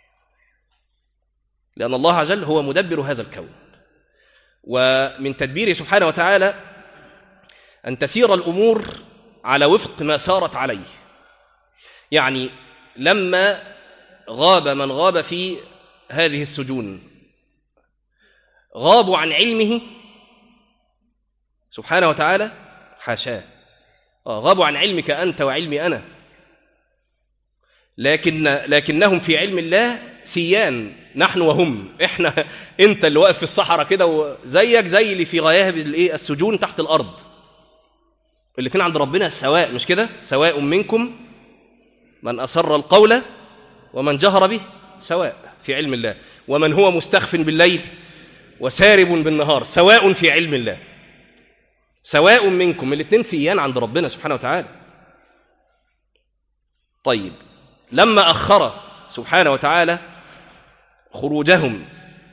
لأن الله عز وجل هو مدبر هذا الكون ومن تدبيره سبحانه وتعالى أن تسير الأمور على وفق ما سارت عليه يعني لما غاب من غاب في هذه السجون غابوا عن علمه سبحانه وتعالى حاشاه آه، غابوا عن علمك أنت وعلمي أنا لكن لكنهم في علم الله سيان نحن وهم احنا انت اللي واقف في الصحراء كده وزيك زي اللي في غياهب الايه السجون تحت الارض الاثنين عند ربنا سواء مش كده سواء منكم من أسر القول ومن جهر به سواء في علم الله ومن هو مستخف بالليل وسارب بالنهار سواء في علم الله سواء منكم الاثنين سيان عند ربنا سبحانه وتعالى طيب لما أخر سبحانه وتعالى خروجهم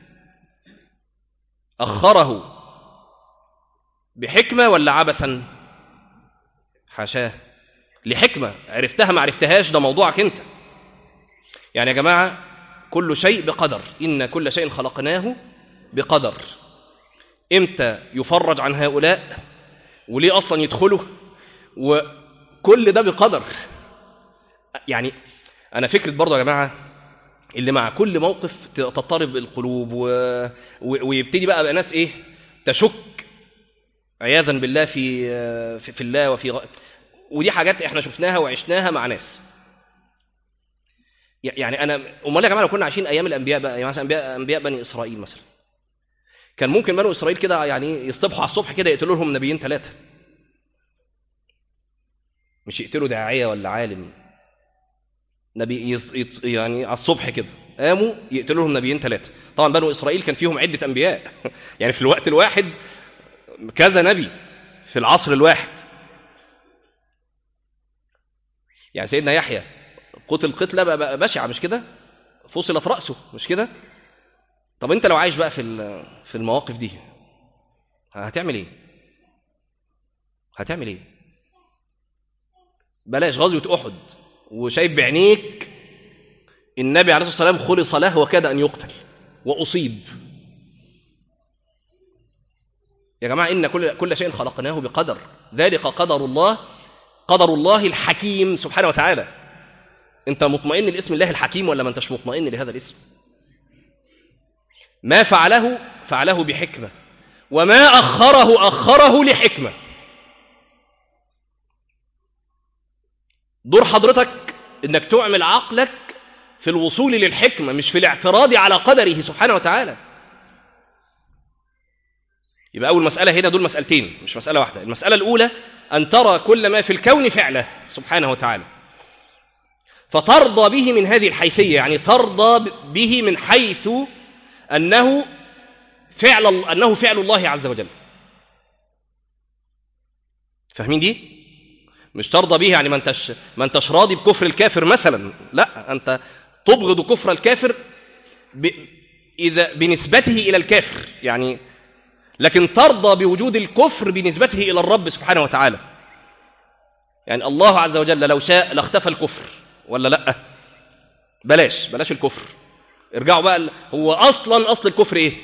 أخره بحكمة ولا عبثا حاشاه لحكمة عرفتها ما عرفتهاش ده موضوعك انت يعني يا جماعة كل شيء بقدر إن كل شيء خلقناه بقدر امتى يفرج عن هؤلاء وليه أصلا يدخلوا وكل ده بقدر يعني أنا فكرة برضه يا جماعة اللي مع كل موقف تضطرب القلوب و... و... ويبتدي بقى, بقى ناس ايه تشك عياذا بالله في في, في الله وفي غ... ودي حاجات احنا شفناها وعشناها مع ناس يعني انا امال يا جماعه لو كنا عايشين ايام الانبياء بقى يعني مثلا انبياء انبياء بني اسرائيل مثلا كان ممكن بنو اسرائيل كده يعني يصطبحوا على الصبح كده يقتلوا لهم نبيين ثلاثه مش يقتلوا داعيه ولا عالم نبي يص... يص... يعني على الصبح كده قاموا يقتلوا لهم نبيين ثلاثه طبعا بنو اسرائيل كان فيهم عده انبياء يعني في الوقت الواحد كذا نبي في العصر الواحد يعني سيدنا يحيى قتل قتلة بقى بشعة مش كده فصلت رأسه مش كده طب انت لو عايش بقى في في المواقف دي هتعمل ايه هتعمل ايه بلاش غزوة أحد وشايف بعينيك النبي عليه الصلاة والسلام خلص له وكاد أن يقتل وأصيب يا جماعة إن كل كل شيء خلقناه بقدر ذلك قدر الله قدر الله الحكيم سبحانه وتعالى انت مطمئن لاسم الله الحكيم ولا ما انتش مطمئن لهذا الاسم ما فعله فعله بحكمة وما أخره أخره لحكمة دور حضرتك انك تعمل عقلك في الوصول للحكمة مش في الاعتراض على قدره سبحانه وتعالى يبقى أول مسألة هنا دول مسألتين مش مسألة واحدة المسألة الأولى أن ترى كل ما في الكون فعله سبحانه وتعالى فترضى به من هذه الحيثية يعني ترضى به من حيث أنه فعل أنه فعل الله عز وجل فاهمين دي؟ مش ترضى به يعني ما انتش ما انتش راضي بكفر الكافر مثلا لا انت تبغض كفر الكافر ب... اذا بنسبته الى الكافر يعني لكن ترضى بوجود الكفر بنسبته الى الرب سبحانه وتعالى يعني الله عز وجل لو شاء لاختفى الكفر ولا لا بلاش بلاش الكفر ارجعوا بقى هو اصلا اصل الكفر ايه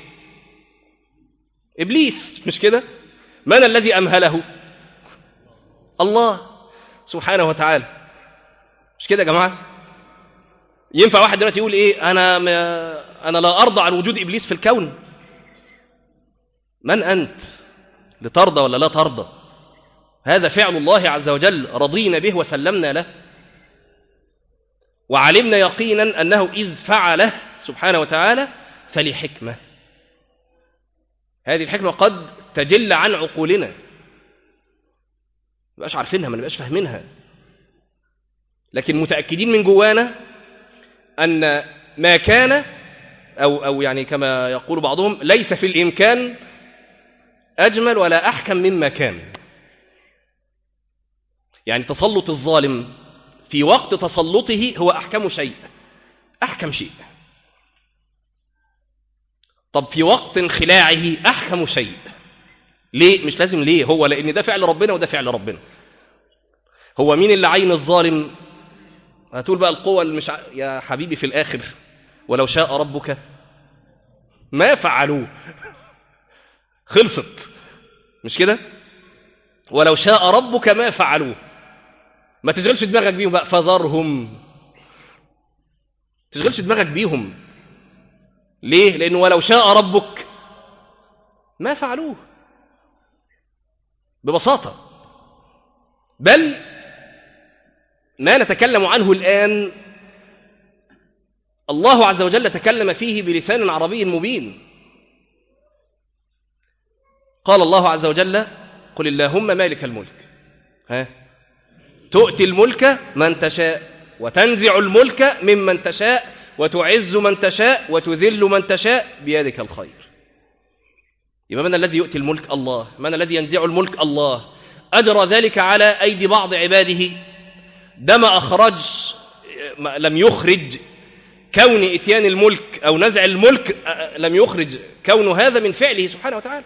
ابليس مش كده من الذي امهله الله سبحانه وتعالى مش كده يا جماعه ينفع واحد دلوقتي يقول ايه انا ما انا لا ارضى عن وجود ابليس في الكون من انت لترضى ولا لا ترضى هذا فعل الله عز وجل رضينا به وسلمنا له وعلمنا يقينا أنه إذ فعله سبحانه وتعالى فلحكمة هذه الحكمة قد تجل عن عقولنا ما نبقاش عارفينها ما نبقاش فاهمينها لكن متأكدين من جوانا أن ما كان أو, أو يعني كما يقول بعضهم ليس في الإمكان أجمل ولا أحكم مما كان يعني تسلط الظالم في وقت تسلطه هو أحكم شيء أحكم شيء طب في وقت انخلاعه أحكم شيء ليه؟ مش لازم ليه هو لأن ده فعل ربنا وده فعل ربنا هو مين اللي عين الظالم هتقول بقى القوة المش ع... يا حبيبي في الآخر ولو شاء ربك ما فعلوه خلصت مش كده ولو شاء ربك ما فعلوه ما تشغلش دماغك بيهم بقى فذرهم تشغلش دماغك بيهم ليه لانه ولو شاء ربك ما فعلوه ببساطه بل ما نتكلم عنه الان الله عز وجل تكلم فيه بلسان عربي مبين قال الله عز وجل قل اللهم مالك الملك ها تؤتي الملك من تشاء وتنزع الملك ممن تشاء وتعز من تشاء وتذل من تشاء بيدك الخير يبقى من الذي يؤتي الملك الله من الذي ينزع الملك الله أجرى ذلك على أيدي بعض عباده ده ما أخرج ما لم يخرج كون إتيان الملك أو نزع الملك لم يخرج كون هذا من فعله سبحانه وتعالى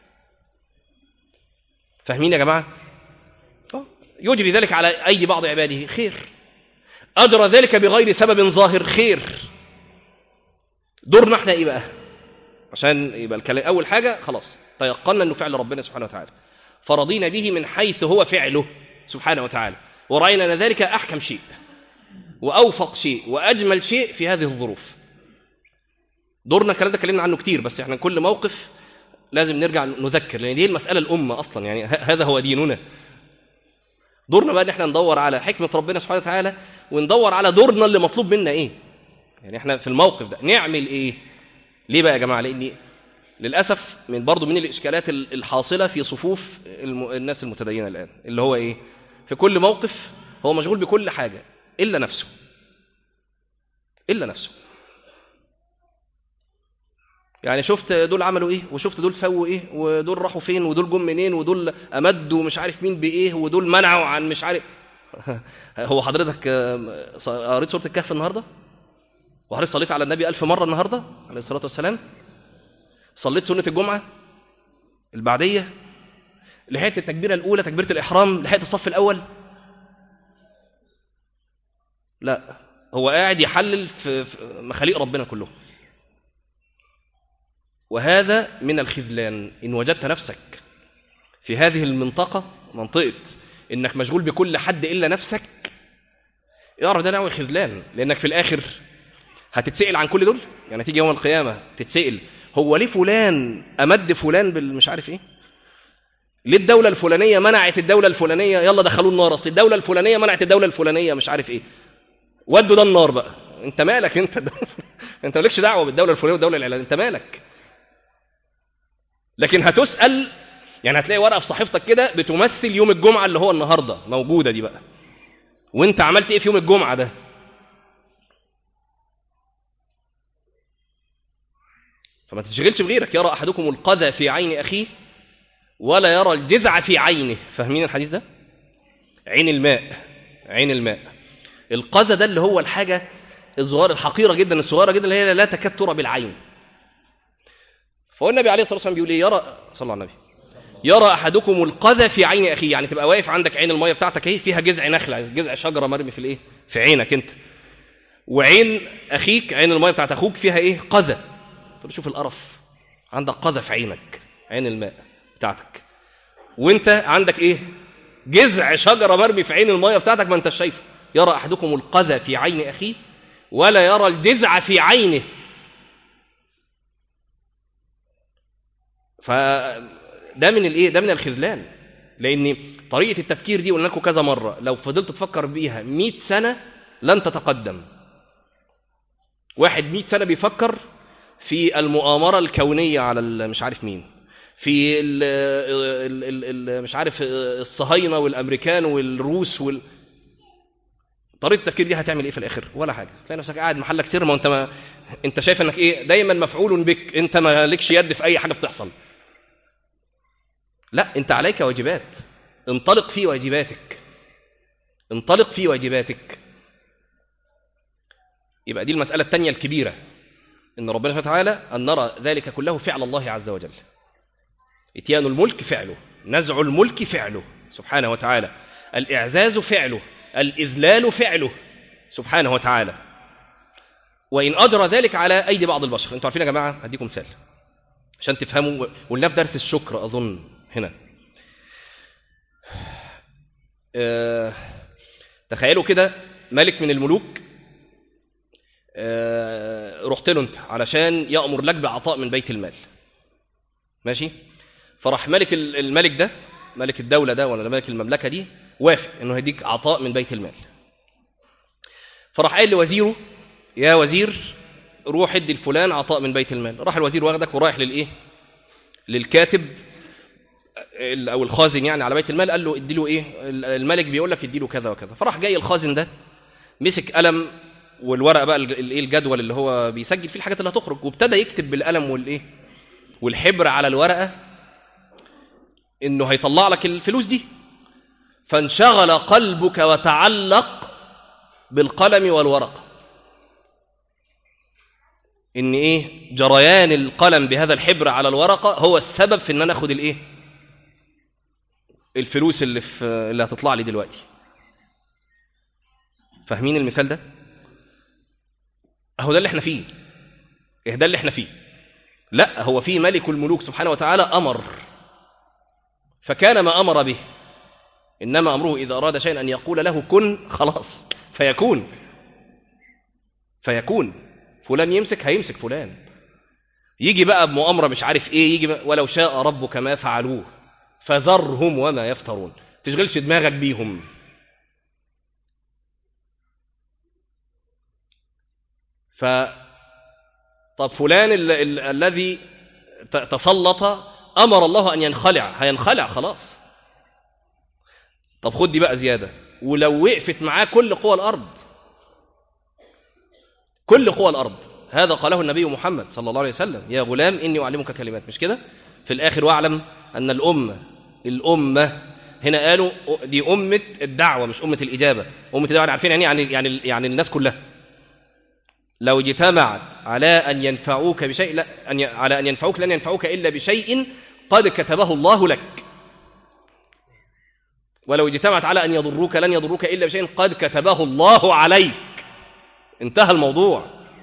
فاهمين يا جماعة يجري ذلك على أيدي بعض عباده خير أجرى ذلك بغير سبب ظاهر خير دورنا احنا ايه بقى عشان يبقى الكلام أول حاجة خلاص تيقنا أنه فعل ربنا سبحانه وتعالى فرضينا به من حيث هو فعله سبحانه وتعالى ورأينا أن ذلك أحكم شيء وأوفق شيء وأجمل شيء في هذه الظروف دورنا الكلام ده اتكلمنا عنه كتير بس احنا كل موقف لازم نرجع نذكر لأن دي المسألة الأمة أصلا يعني هذا هو ديننا دورنا بقى ان احنا ندور على حكمة ربنا سبحانه وتعالى وندور على دورنا اللي مطلوب منا ايه يعني احنا في الموقف ده نعمل ايه ليه بقى يا جماعة لأن للأسف من برضو من الإشكالات الحاصلة في صفوف الم... الناس المتدينة الآن اللي هو ايه في كل موقف هو مشغول بكل حاجة إلا نفسه إلا نفسه يعني شفت دول عملوا ايه وشفت دول سووا ايه ودول راحوا فين ودول جم منين ودول امدوا مش عارف مين بايه ودول منعوا عن مش عارف هو حضرتك قريت سوره الكهف النهارده وحضرتك صليت على النبي ألف مرة النهاردة عليه الصلاة والسلام صليت سنة الجمعة البعدية لحقت التكبيرة الأولى تكبيرة الإحرام لحقت الصف الأول لا هو قاعد يحلل في مخاليق ربنا كلهم وهذا من الخذلان إن وجدت نفسك في هذه المنطقة منطقة إنك مشغول بكل حد إلا نفسك يعرف ده نوع خذلان لأنك في الآخر هتتسأل عن كل دول يعني تيجي يوم القيامة تتسأل هو ليه فلان أمد فلان بالمش عارف إيه ليه الدولة الفلانية منعت الدولة الفلانية يلا دخلوا النار أصل الدولة الفلانية منعت الدولة الفلانية مش عارف إيه ودوا ده النار بقى أنت مالك أنت ده. أنت مالكش دعوة بالدولة الفلانية والدولة العلانية أنت مالك لكن هتسأل يعني هتلاقي ورقة في صحيفتك كده بتمثل يوم الجمعة اللي هو النهاردة موجودة دي بقى وانت عملت ايه في يوم الجمعة ده فما تشغلش بغيرك يرى أحدكم القذى في عين أخيه ولا يرى الجذع في عينه فاهمين الحديث ده عين الماء عين الماء القذى ده اللي هو الحاجة الصغيرة الحقيرة جدا الصغيرة جدا اللي هي لا تكاد ترى بالعين فهو النبي عليه الصلاة والسلام بيقول ايه يرى صلى الله عليه النبي يرى أحدكم القذى في عين أخيه يعني تبقى واقف عندك عين المية بتاعتك اهي فيها جذع نخلة جذع شجرة مرمي في الايه في عينك انت وعين أخيك عين المية بتاعت أخوك فيها ايه قذى طب شوف القرف عندك قذى في عينك عين الماء بتاعتك وانت عندك ايه جذع شجرة مرمي في عين المية بتاعتك ما انتش شايفه يرى أحدكم القذى في عين أخيه ولا يرى الجذع في عينه فده من الايه ده من الخذلان لان طريقه التفكير دي قلنا لكم كذا مره لو فضلت تفكر بيها 100 سنه لن تتقدم واحد مئة سنة بيفكر في المؤامرة الكونية على ال- مش عارف مين في ال ال ال ال مش عارف الصهاينة والأمريكان والروس وال طريقة التفكير دي هتعمل ايه في الآخر ولا حاجة تلاقي نفسك قاعد محلك سر ما انت ما انت شايف انك ايه دايما مفعول بك انت ما لكش يد في اي حاجة بتحصل لا انت عليك واجبات انطلق في واجباتك انطلق في واجباتك يبقى دي المسألة الثانية الكبيرة إن ربنا سبحانه وتعالى أن نرى ذلك كله فعل الله عز وجل إتيان الملك فعله نزع الملك فعله سبحانه وتعالى الإعزاز فعله الإذلال فعله سبحانه وتعالى وإن أجرى ذلك على أيدي بعض البشر أنتوا عارفين يا جماعة هديكم مثال عشان تفهموا قلنا في درس الشكر أظن هنا آه، تخيلوا كده ملك من الملوك آه، رحت له انت علشان يأمر لك بعطاء من بيت المال ماشي فراح ملك ال- الملك ده ملك الدولة ده ولا ملك المملكة دي وافق انه هيديك عطاء من بيت المال فراح قال لوزيره يا وزير روح ادي لفلان عطاء من بيت المال راح الوزير واخدك ورايح للايه للكاتب ال- او الخازن يعني على بيت المال قال له ادي له ايه ال- الملك بيقول لك ادي له كذا وكذا فراح جاي الخازن ده مسك قلم والورقه بقى ال- الايه الجدول اللي هو بيسجل فيه الحاجات اللي هتخرج وابتدى يكتب بالقلم والايه والحبر على الورقه انه هيطلع لك الفلوس دي فانشغل قلبك وتعلق بالقلم والورقه ان ايه جريان القلم بهذا الحبر على الورقه هو السبب في ان انا اخد الايه الفلوس اللي في اللي هتطلع لي دلوقتي فاهمين المثال ده اهو ده اللي احنا فيه ايه ده اللي احنا فيه لا هو في ملك الملوك سبحانه وتعالى امر فكان ما امر به انما امره اذا اراد شيئا ان يقول له كن خلاص فيكون فيكون فلان يمسك هيمسك فلان يجي بقى بمؤامره مش عارف ايه يجي بقى ولو شاء ربك ما فعلوه فذرهم وما يفترون تشغلش دماغك بيهم ف طب فلان ال- ال- الذي ت- تسلط امر الله ان ينخلع هينخلع خلاص طب خد دي بقى زياده ولو وقفت معاه كل قوى الارض كل قوى الارض هذا قاله النبي محمد صلى الله عليه وسلم يا غلام اني اعلمك كلمات مش كده في الاخر واعلم ان الامه الامه هنا قالوا دي امه الدعوه مش امه الاجابه امه الدعوه عارفين يعني يعني يعني يعني الناس كلها لو اجتمعت على أن ينفعوك بشيء لا أن ي... على أن ينفعوك لن ينفعوك إلا بشيء قد كتبه الله لك ولو اجتمعت على أن يضروك لن يضروك إلا بشيء قد كتبه الله عليك انتهى الموضوع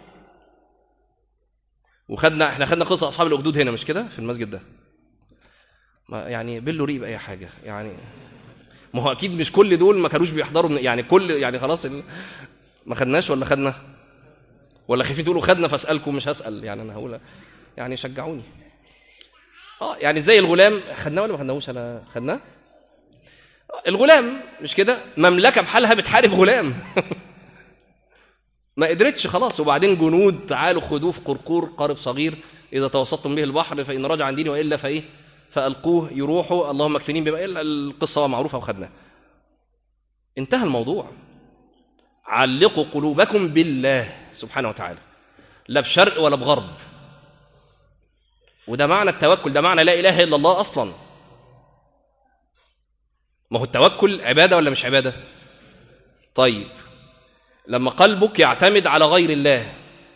وخدنا احنا خدنا قصة أصحاب الأخدود هنا مش كده في المسجد ده ما يعني بلوا ريق بأي حاجة يعني ما هو أكيد مش كل دول ما كانوش بيحضروا من يعني كل يعني خلاص ال... ما خدناش ولا خدنا ولا خايفين تقولوا خدنا فاسالكم مش هسال يعني انا هقول يعني شجعوني اه يعني زي الغلام خدناه ولا ما خدناهوش انا خدناه آه، الغلام مش كده مملكه بحالها بتحارب غلام ما قدرتش خلاص وبعدين جنود تعالوا خذوه في قرقور قارب صغير اذا توسطتم به البحر فان رجع عن ديني والا فايه فالقوه يروحوا اللهم اكفنين بما الا القصه معروفه وخدناها انتهى الموضوع علقوا قلوبكم بالله سبحانه وتعالى لا بشرق ولا بغرب وده معنى التوكل ده معنى لا إله إلا الله أصلا ما هو التوكل عبادة ولا مش عبادة طيب لما قلبك يعتمد على غير الله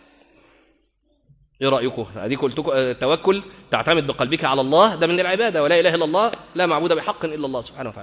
ايه رايكم اديك قلت لكم التوكل تعتمد بقلبك على الله ده من العباده ولا اله الا الله لا معبود بحق الا الله سبحانه وتعالى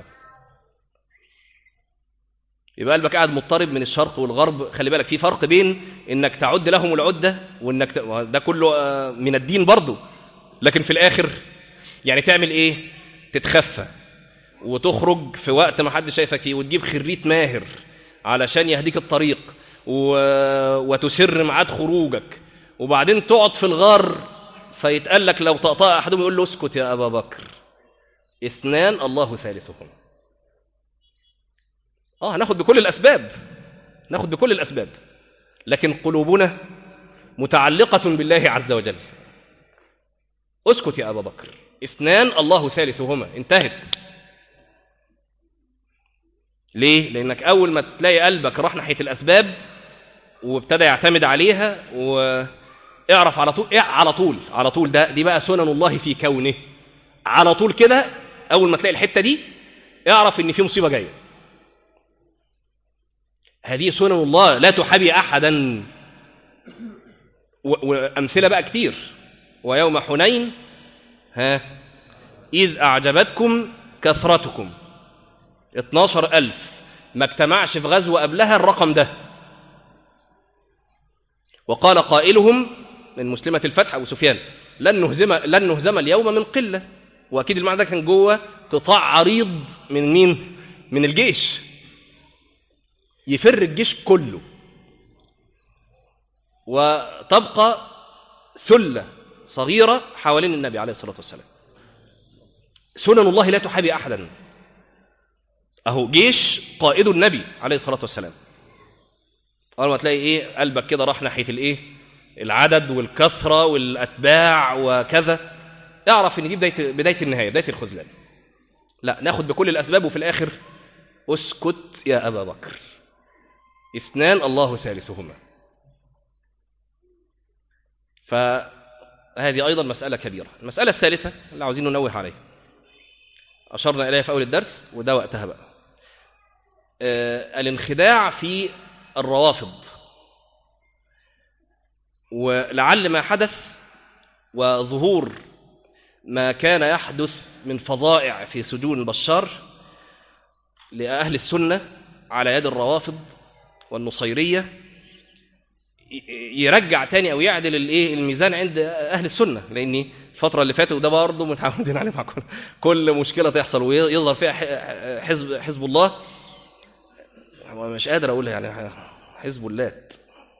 يبقى قلبك قاعد مضطرب من الشرق والغرب خلي بالك في فرق بين انك تعد لهم العده وانك ت... ده كله آه، من الدين برضه لكن في الاخر يعني تعمل ايه تتخفى وتخرج في وقت ما حد شايفك فيه وتجيب خريت ماهر علشان يهديك الطريق و... وتسر ميعاد خروجك وبعدين تقعد في الغار فيتقال لك لو طقطق احدهم يقول له اسكت يا ابا بكر اثنان الله ثالثهما اه هناخد بكل الاسباب ناخد بكل الأسباب لكن قلوبنا متعلقة بالله عز وجل اسكت يا أبا بكر اثنان الله ثالثهما انتهت ليه؟ لأنك أول ما تلاقي قلبك راح ناحية الأسباب وابتدى يعتمد عليها واعرف على طول على طول على طول ده دي بقى سنن الله في كونه على طول كده أول ما تلاقي الحتة دي اعرف إن في مصيبة جاية هذه سنن الله لا تحابي أحدا وأمثلة بقى كتير ويوم حنين ها إذ أعجبتكم كثرتكم 12 ألف ما اجتمعش في غزوة قبلها الرقم ده وقال قائلهم من مسلمة الفتح أبو سفيان لن نهزم, لن نهزم اليوم من قلة وأكيد المعنى ده كان جوه قطاع عريض من مين؟ من الجيش يفر الجيش كله وتبقى ثلة صغيرة حوالين النبي عليه الصلاة والسلام سنن الله لا تحابي أحدا أهو جيش قائد النبي عليه الصلاة والسلام أول ما تلاقي إيه قلبك كده راح ناحية الإيه العدد والكثرة والأتباع وكذا اعرف إن دي بداية, بداية النهاية بداية الخذلان لا ناخد بكل الأسباب وفي الآخر اسكت يا أبا بكر اثنان الله ثالثهما فهذه أيضا مسألة كبيرة المسألة الثالثة اللي عاوزين ننوه عليها أشرنا إليها في أول الدرس وده وقتها بقى آه الانخداع في الروافض ولعل ما حدث وظهور ما كان يحدث من فظائع في سجون بشار لأهل السنة على يد الروافض والنصيرية يرجع تاني أو يعدل الايه الميزان عند أهل السنة لأن الفترة اللي فاتت وده برضه متعودين عليه مع كل, كل مشكلة تحصل ويظهر فيها حزب حزب الله مش قادر أقول يعني حزب اللات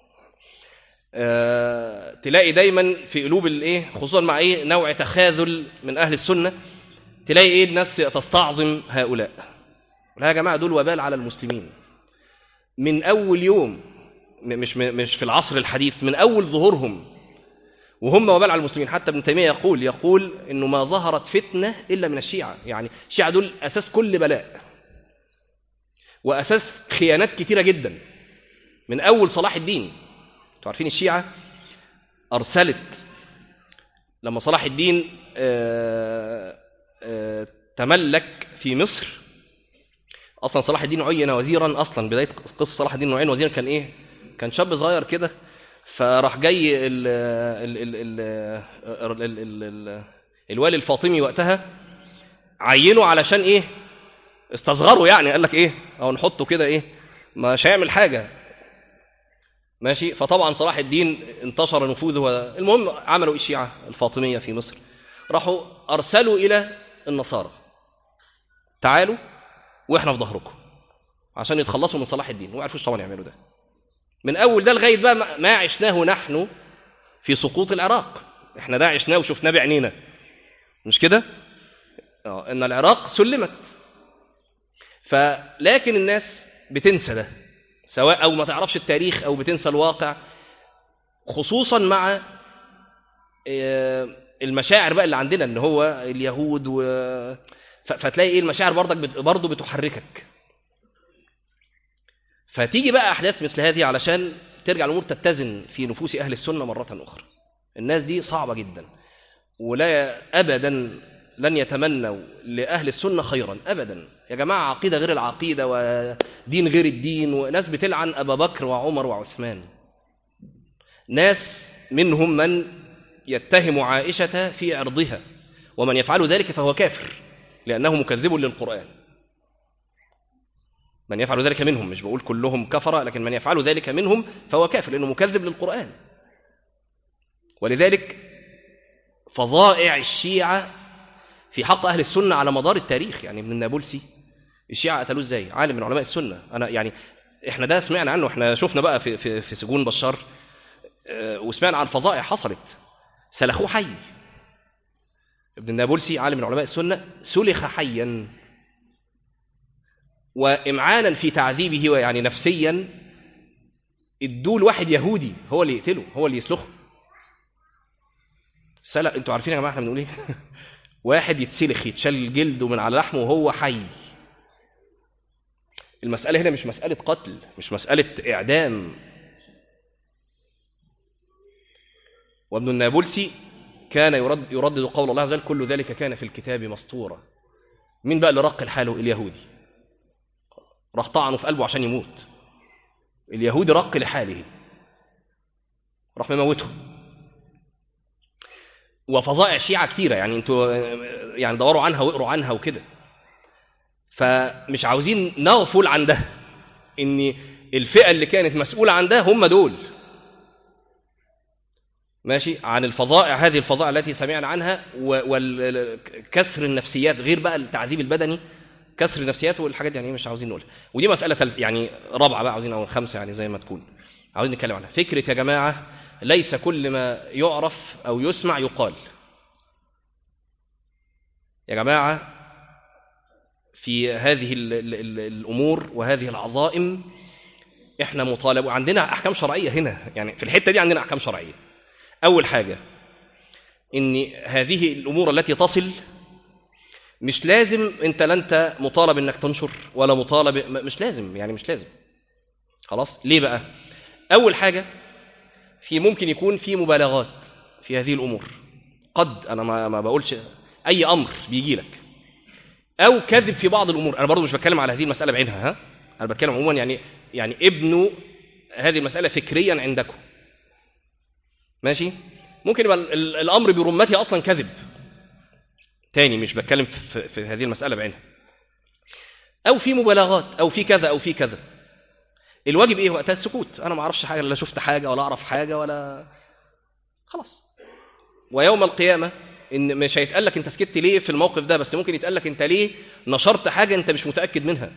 أه تلاقي دايما في قلوب الايه خصوصا مع ايه نوع تخاذل من اهل السنه تلاقي ايه الناس تستعظم هؤلاء لا يا جماعه دول وبال على المسلمين من اول يوم مش مش في العصر الحديث من اول ظهورهم وهم وبال على المسلمين حتى ابن تيميه يقول يقول انه ما ظهرت فتنه الا من الشيعه يعني الشيعه دول اساس كل بلاء واساس خيانات كثيره جدا من اول صلاح الدين انتوا عارفين الشيعه ارسلت لما صلاح الدين آآ آآ تملك في مصر اصلا صلاح الدين عين وزيرا اصلا بدايه قصه صلاح الدين عين وزيرا كان ايه كان شاب صغير كده فراح جاي ال ال ال ال ال ال ال الوالي الفاطمي وقتها عينه علشان ايه استصغره يعني قال لك ايه او نحطه كده ايه مش هيعمل حاجه ماشي فطبعا صلاح الدين انتشر نفوذه المهم عملوا الشيعة الفاطمية في مصر راحوا أرسلوا إلى النصارى تعالوا وإحنا في ظهركم عشان يتخلصوا من صلاح الدين وما عرفوش طبعا يعملوا ده من أول ده لغاية بقى ما عشناه نحن في سقوط العراق إحنا ده عشناه وشفناه بعينينا مش كده؟ إن العراق سلمت فلكن الناس بتنسى ده سواء أو ما تعرفش التاريخ أو بتنسى الواقع خصوصا مع المشاعر بقى اللي عندنا ان هو اليهود و... فتلاقي ايه المشاعر برضك بت... برضه بتحركك فتيجي بقى احداث مثل هذه علشان ترجع الامور تتزن في نفوس اهل السنه مره اخرى الناس دي صعبه جدا ولا ابدا لن يتمنوا لاهل السنه خيرا ابدا يا جماعه عقيده غير العقيده ودين غير الدين وناس بتلعن ابا بكر وعمر وعثمان ناس منهم من يتهم عائشه في عرضها ومن يفعل ذلك فهو كافر لانه مكذب للقران من يفعل ذلك منهم مش بقول كلهم كفر لكن من يفعل ذلك منهم فهو كافر لانه مكذب للقران ولذلك فظائع الشيعه في حق أهل السنة على مدار التاريخ يعني ابن النابلسي الشيعة قتلوه ازاي عالم من علماء السنة أنا يعني احنا ده سمعنا عنه احنا شفنا بقى في, في, في سجون بشار اه وسمعنا عن فظائع حصلت سلخوه حي ابن النابلسي عالم من علماء السنة سلخ حيا وإمعانا في تعذيبه يعني نفسيا ادوا واحد يهودي هو اللي يقتله هو اللي يسلخه سلق انتوا عارفين يا جماعه احنا بنقول ايه واحد يتسلخ يتشال جلده من على لحمه وهو حي المسألة هنا مش مسألة قتل مش مسألة إعدام وابن النابلسي كان يرد يردد قول الله عز وجل كل ذلك كان في الكتاب مسطورا مين بقى اللي رق حاله اليهودي راح طعنه في قلبه عشان يموت اليهودي رق لحاله راح مموته وفظائع شيعة كتيرة يعني انتوا يعني دوروا عنها واقروا عنها وكده فمش عاوزين نغفل عن ده ان الفئة اللي كانت مسؤولة عن ده هم دول ماشي عن الفظائع هذه الفظائع التي سمعنا عنها وكسر النفسيات غير بقى التعذيب البدني كسر النفسيات والحاجات دي يعني مش عاوزين نقولها ودي مسألة ثالث يعني رابعة بقى عاوزين أو خمسة يعني زي ما تكون عاوزين نتكلم عنها فكرة يا جماعة ليس كل ما يعرف أو يسمع يقال يا جماعة في هذه ال ال ال الأمور وهذه العظائم إحنا مطالب وعندنا أحكام شرعية هنا يعني في الحتة دي عندنا أحكام شرعية أول حاجة إن هذه الأمور التي تصل مش لازم أنت لا أنت مطالب إنك تنشر ولا مطالب مش لازم يعني مش لازم خلاص ليه بقى أول حاجة في ممكن يكون في مبالغات في هذه الأمور قد أنا ما, ما بقولش أي أمر بيجي لك أو كذب في بعض الأمور أنا برضو مش بتكلم على هذه المسألة بعينها ها أنا بتكلم عموما يعني يعني ابنوا هذه المسألة فكريا عندكم ماشي ممكن يبقى الأمر برمته أصلا كذب تاني مش بتكلم في, في هذه المسألة بعينها أو في مبالغات أو في كذا أو في كذا الواجب إيه وقتها السكوت أنا ما أعرفش حاجة لا شفت حاجة ولا أعرف حاجة ولا خلاص ويوم القيامة إن مش هيتقال لك أنت سكت ليه في الموقف ده بس ممكن يتقال لك أنت ليه نشرت حاجة أنت مش متأكد منها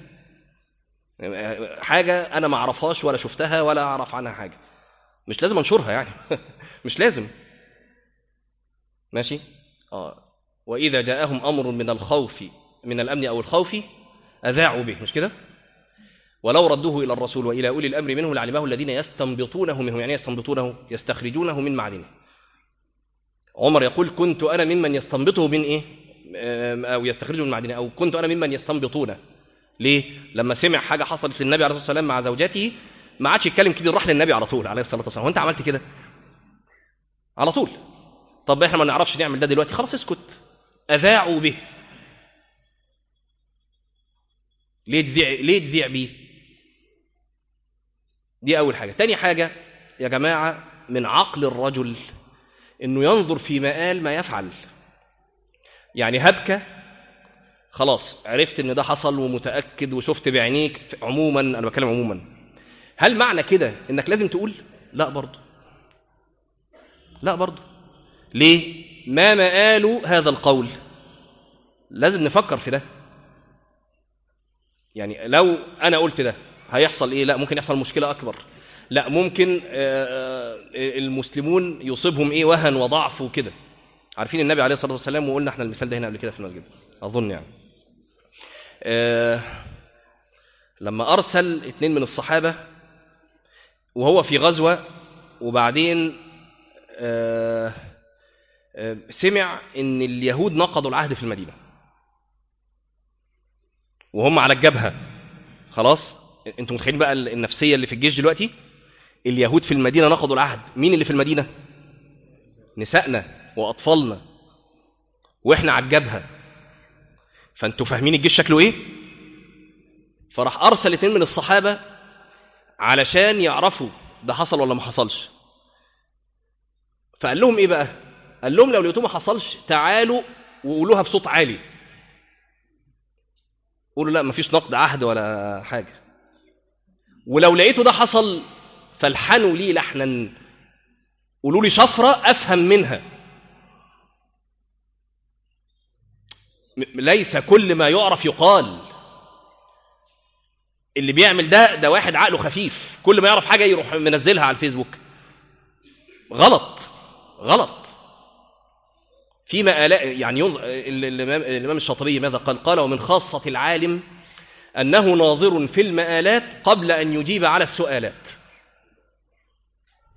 حاجة أنا ما أعرفهاش ولا شفتها ولا أعرف عنها حاجة مش لازم أنشرها يعني مش لازم ماشي آه. وإذا جاءهم أمر من الخوف من الأمن أو الخوف أذاعوا به مش كده ولو ردوه إلى الرسول وإلى أولي الأمر منه لعلمه الذين يستنبطونه منه يعني يستنبطونه يستخرجونه من معدنه عمر يقول كنت أنا ممن يستنبطه من إيه أو يستخرجه من معدنه أو كنت أنا ممن يستنبطونه ليه لما سمع حاجة حصلت للنبي عليه الصلاة والسلام مع زوجته ما عادش يتكلم كتير راح للنبي على طول عليه الصلاة والسلام وانت عملت كده على طول طب احنا ما نعرفش نعمل ده دلوقتي خلاص اسكت أذاعوا به ليه تذيع ليه تذيع بيه دي أول حاجة تاني حاجة يا جماعة من عقل الرجل إنه ينظر في مآل ما يفعل يعني هبكة خلاص عرفت إن ده حصل ومتأكد وشفت بعينيك عموما أنا بتكلم عموما هل معنى كده إنك لازم تقول لا برضه لا برضه ليه ما مآل هذا القول لازم نفكر في ده يعني لو أنا قلت ده هيحصل إيه لا ممكن يحصل مشكلة أكبر لا ممكن المسلمون يصيبهم إيه وهن وضعف وكده عارفين النبي عليه الصلاة والسلام وقلنا احنا المثال ده هنا قبل كده في المسجد أظن يعني لما أرسل اثنين من الصحابة وهو في غزوة وبعدين سمع ان اليهود نقضوا العهد في المدينة وهم على الجبهة خلاص انتوا متخيلين بقى النفسية اللي في الجيش دلوقتي اليهود في المدينة نقضوا العهد مين اللي في المدينة نسائنا وأطفالنا وإحنا على الجبهة فأنتوا فاهمين الجيش شكله إيه فراح أرسل اثنين من الصحابة علشان يعرفوا ده حصل ولا ما حصلش فقال لهم إيه بقى قال لهم لو لقيتوه ما حصلش تعالوا وقولوها بصوت عالي قولوا لا مفيش نقد عهد ولا حاجة ولو لقيته ده حصل فالحنوا لي لحنا قولوا لي شفرة أفهم منها ليس كل ما يعرف يقال اللي بيعمل ده ده واحد عقله خفيف كل ما يعرف حاجة يروح منزلها على الفيسبوك غلط غلط فيما يعني الإمام, الإمام الشاطبي ماذا قال قال ومن خاصة العالم أنه ناظر في المآلات قبل أن يجيب على السؤالات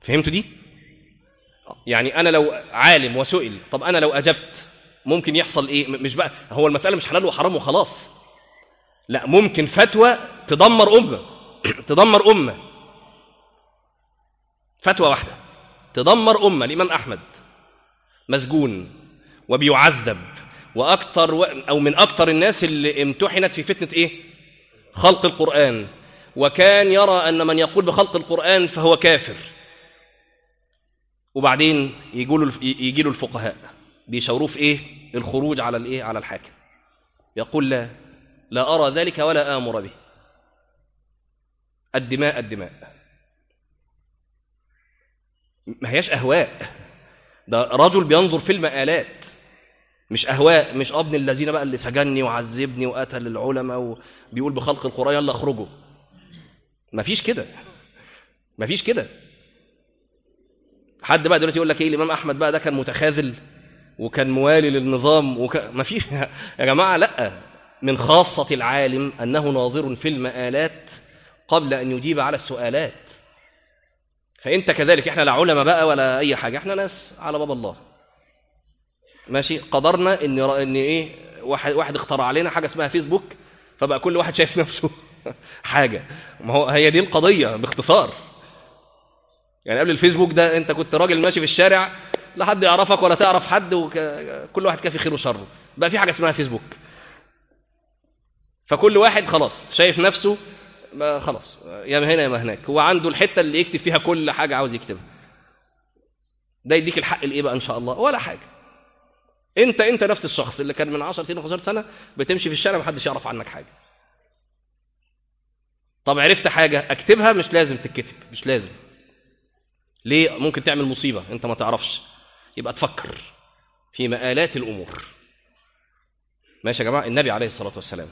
فهمتوا دي يعني انا لو عالم وسئل طب انا لو اجبت ممكن يحصل ايه م- مش بقى هو المساله مش حلال وحرام وخلاص لا ممكن فتوى تدمر امه تدمر امه فتوى واحده تدمر امه الامام احمد مسجون وبيعذب واكثر و... او من اكثر الناس اللي امتحنت في فتنه ايه خلق القران وكان يرى ان من يقول بخلق القران فهو كافر وبعدين يجوا له يجي له الفقهاء بيشاوروه في ايه الخروج على الايه على الحاكم يقول لا لا ارى ذلك ولا امر به الدماء الدماء ما هياش اهواء ده رجل بينظر في المآلات مش اهواء مش ابن الذين بقى اللي سجنني وعذبني وقتل العلماء وبيقول بخلق القران يلا اخرجوا مفيش كده مفيش كده حد بقى دلوقتي يقول لك ايه الامام احمد بقى ده كان متخاذل وكان موالي للنظام وك... ما فيش يا جماعه لا من خاصه العالم انه ناظر في المآلات قبل ان يجيب على السؤالات فانت كذلك احنا لا علماء بقى ولا اي حاجه احنا ناس على باب الله ماشي قدرنا ان ان ايه واحد واحد اخترع علينا حاجه اسمها فيسبوك فبقى كل واحد شايف نفسه حاجه ما هو هي دي القضيه باختصار يعني قبل الفيسبوك ده انت كنت راجل ماشي في الشارع لا حد يعرفك ولا تعرف حد وكل واحد كافي خير وشره بقى في حاجه اسمها فيسبوك فكل واحد خلاص شايف نفسه ما خلاص يا ما هنا يا ما هناك هو عنده الحته اللي يكتب فيها كل حاجه عاوز يكتبها ده يديك الحق الايه بقى ان شاء الله ولا حاجه انت انت نفس الشخص اللي كان من 10 سنين 15 سنه بتمشي في الشارع محدش يعرف عنك حاجه طب عرفت حاجه اكتبها مش لازم تتكتب مش لازم ليه ممكن تعمل مصيبه انت ما تعرفش يبقى تفكر في مآلات الامور ماشي يا جماعه النبي عليه الصلاه والسلام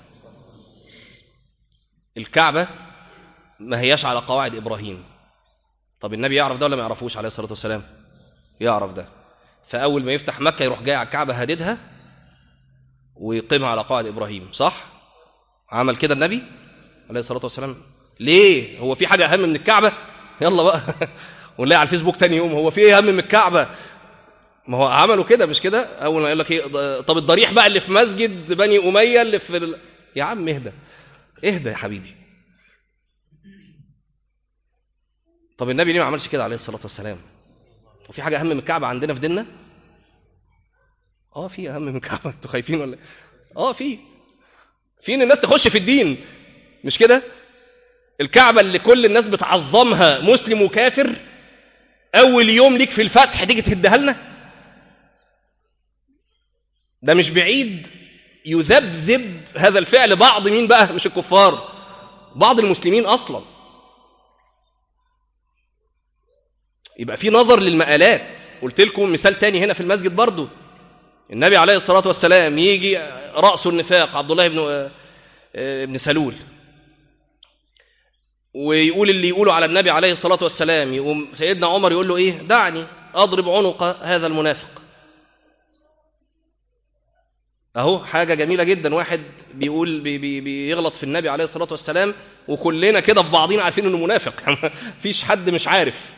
الكعبه ما هياش على قواعد ابراهيم طب النبي يعرف ده ولا ما يعرفوش عليه الصلاه والسلام يعرف ده فاول ما يفتح مكه يروح جاي على الكعبه هاددها ويقيمها على قواعد ابراهيم صح عمل كده النبي عليه الصلاه والسلام ليه هو في حاجه اهم من الكعبه يلا بقى ونلاقي على الفيسبوك تاني يوم هو في ايه اهم من الكعبه ما هو عملوا كده مش كده اول ما يقول لك ايه طب الضريح بقى اللي في مسجد بني اميه اللي في ال... يا عم اهدى اهدى يا حبيبي طب النبي ليه ما عملش كده عليه الصلاه والسلام وفي حاجه اهم من الكعبه عندنا في ديننا اه في اهم من الكعبه انتوا خايفين ولا اه في في ان الناس تخش في الدين مش كده الكعبه اللي كل الناس بتعظمها مسلم وكافر اول يوم ليك في الفتح تيجي تهدها لنا ده مش بعيد يذبذب هذا الفعل بعض مين بقى مش الكفار بعض المسلمين اصلا يبقى في نظر للمآلات قلت لكم مثال تاني هنا في المسجد برضو النبي عليه الصلاة والسلام يجي رأس النفاق عبد الله بن ابن سلول ويقول اللي يقوله على النبي عليه الصلاة والسلام يقوم سيدنا عمر يقول له إيه دعني أضرب عنق هذا المنافق أهو حاجة جميلة جدا واحد بيقول بي بي بيغلط في النبي عليه الصلاة والسلام وكلنا كده في بعضينا عارفين إنه منافق مفيش حد مش عارف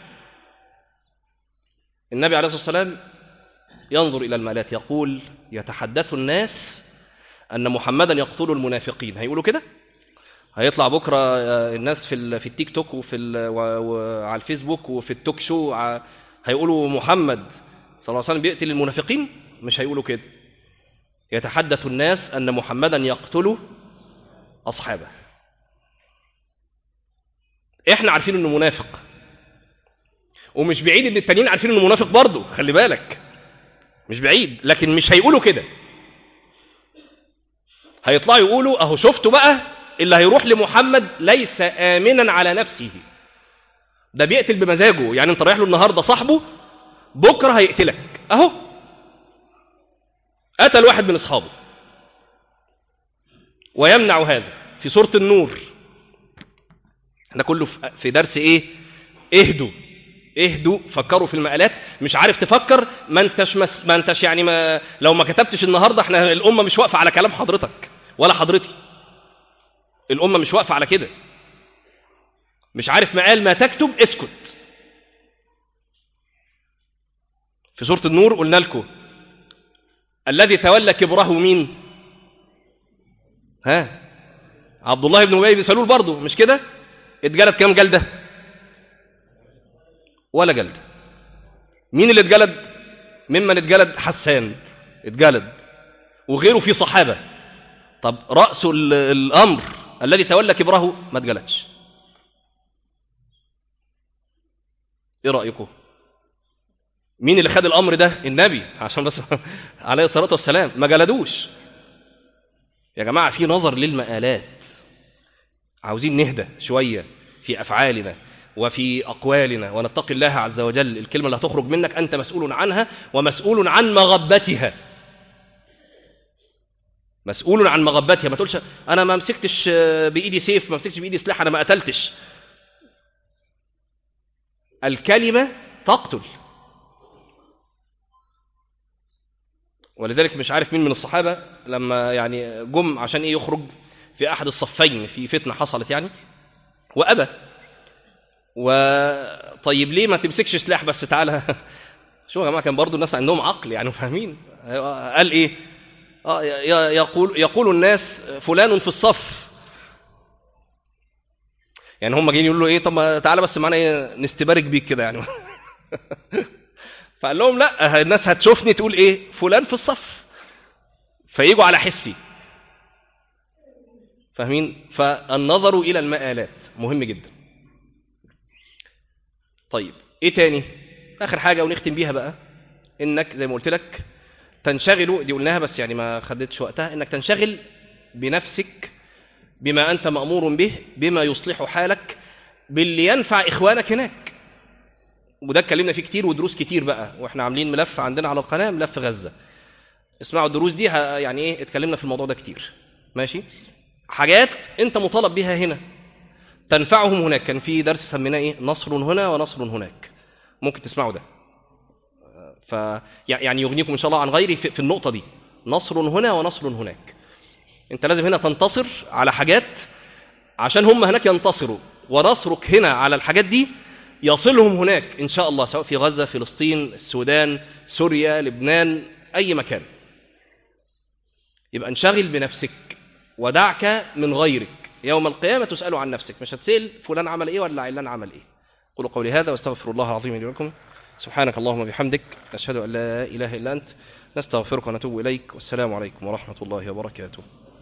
النبي عليه الصلاة والسلام ينظر إلى المالات يقول يتحدث الناس أن محمدا يقتل المنافقين هيقولوا كده هيطلع بكرة الناس في في التيك توك وفي وعلى الفيسبوك وفي التوك شو هيقولوا محمد صلى الله عليه وسلم بيقتل المنافقين مش هيقولوا كده يتحدث الناس أن محمدا يقتل أصحابه إحنا عارفين إنه منافق ومش بعيد إن التانيين عارفين إنه منافق برضه خلي بالك مش بعيد لكن مش هيقولوا كده هيطلعوا يقولوا أهو شفتوا بقى اللي هيروح لمحمد ليس آمنا على نفسه ده بيقتل بمزاجه يعني انت رايح له النهارده صاحبه بكره هيقتلك اهو قتل واحد من اصحابه ويمنع هذا في سوره النور احنا كله في درس ايه اهدوا اهدوا فكروا في المقالات مش عارف تفكر ما انتش مس... ما انتش يعني ما لو ما كتبتش النهارده احنا الامه مش واقفه على كلام حضرتك ولا حضرتي الأمة مش واقفة على كده مش عارف مقال ما تكتب اسكت في سورة النور قلنا لكم الذي تولى كبره مين ها عبد الله بن ابي بن سلول برضه مش كده اتجلد كام جلده ولا جلده مين اللي اتجلد ممن اتجلد حسان اتجلد وغيره في صحابه طب راس ال- الامر الذي تولى كبره ما اتجلدش ايه رايكم مين اللي خد الامر ده النبي عشان بس عليه الصلاه والسلام ما جلدوش يا جماعه في نظر للمآلات عاوزين نهدى شويه في افعالنا وفي اقوالنا ونتقي الله عز وجل الكلمه اللي هتخرج منك انت مسؤول عنها ومسؤول عن مغبتها مسؤول عن مغبتها ما تقولش انا ما مسكتش بايدي سيف ما مسكتش بايدي سلاح انا ما قتلتش الكلمه تقتل ولذلك مش عارف مين من الصحابه لما يعني جم عشان ايه يخرج في احد الصفين في فتنه حصلت يعني وابى وطيب ليه ما تمسكش سلاح بس تعالى شو يا جماعه كان برضو الناس عندهم عقل يعني فاهمين قال ايه اه ي- يقول يقول الناس فلان في الصف يعني هم جايين يقولوا له ايه طب ما تعالى بس معانا ايه نستبارك بيك كده يعني فقال لهم لا الناس هتشوفني تقول ايه فلان في الصف فيجوا على حسي فاهمين فالنظر الى المآلات مهم جدا طيب ايه تاني اخر حاجه ونختم بيها بقى انك زي ما قلت لك تنشغل دي قلناها بس يعني ما خدتش وقتها انك تنشغل بنفسك بما انت مامور به بما يصلح حالك باللي ينفع اخوانك هناك وده اتكلمنا فيه كتير ودروس كتير بقى واحنا عاملين ملف عندنا على القناه ملف غزه اسمعوا الدروس دي ه- يعني ايه اتكلمنا في الموضوع ده كتير ماشي حاجات انت مطالب بيها هنا تنفعهم هناك كان في درس سميناه ايه نصر هنا ونصر هناك ممكن تسمعوا ده ف يعني يغنيكم ان شاء الله عن غيري في, في النقطه دي نصر هنا ونصر هناك انت لازم هنا تنتصر على حاجات عشان هم هناك ينتصروا ونصرك هنا على الحاجات دي يصلهم هناك ان شاء الله سواء في غزه فلسطين السودان سوريا لبنان اي مكان يبقى انشغل بنفسك ودعك من غيرك يوم القيامة تسأل عن نفسك مش هتسأل فلان عمل إيه ولا علان عمل إيه قولوا قولي هذا واستغفر الله العظيم لي ولكم سبحانك اللهم وبحمدك نشهد أن لا إله إلا أنت نستغفرك ونتوب إليك والسلام عليكم ورحمة الله وبركاته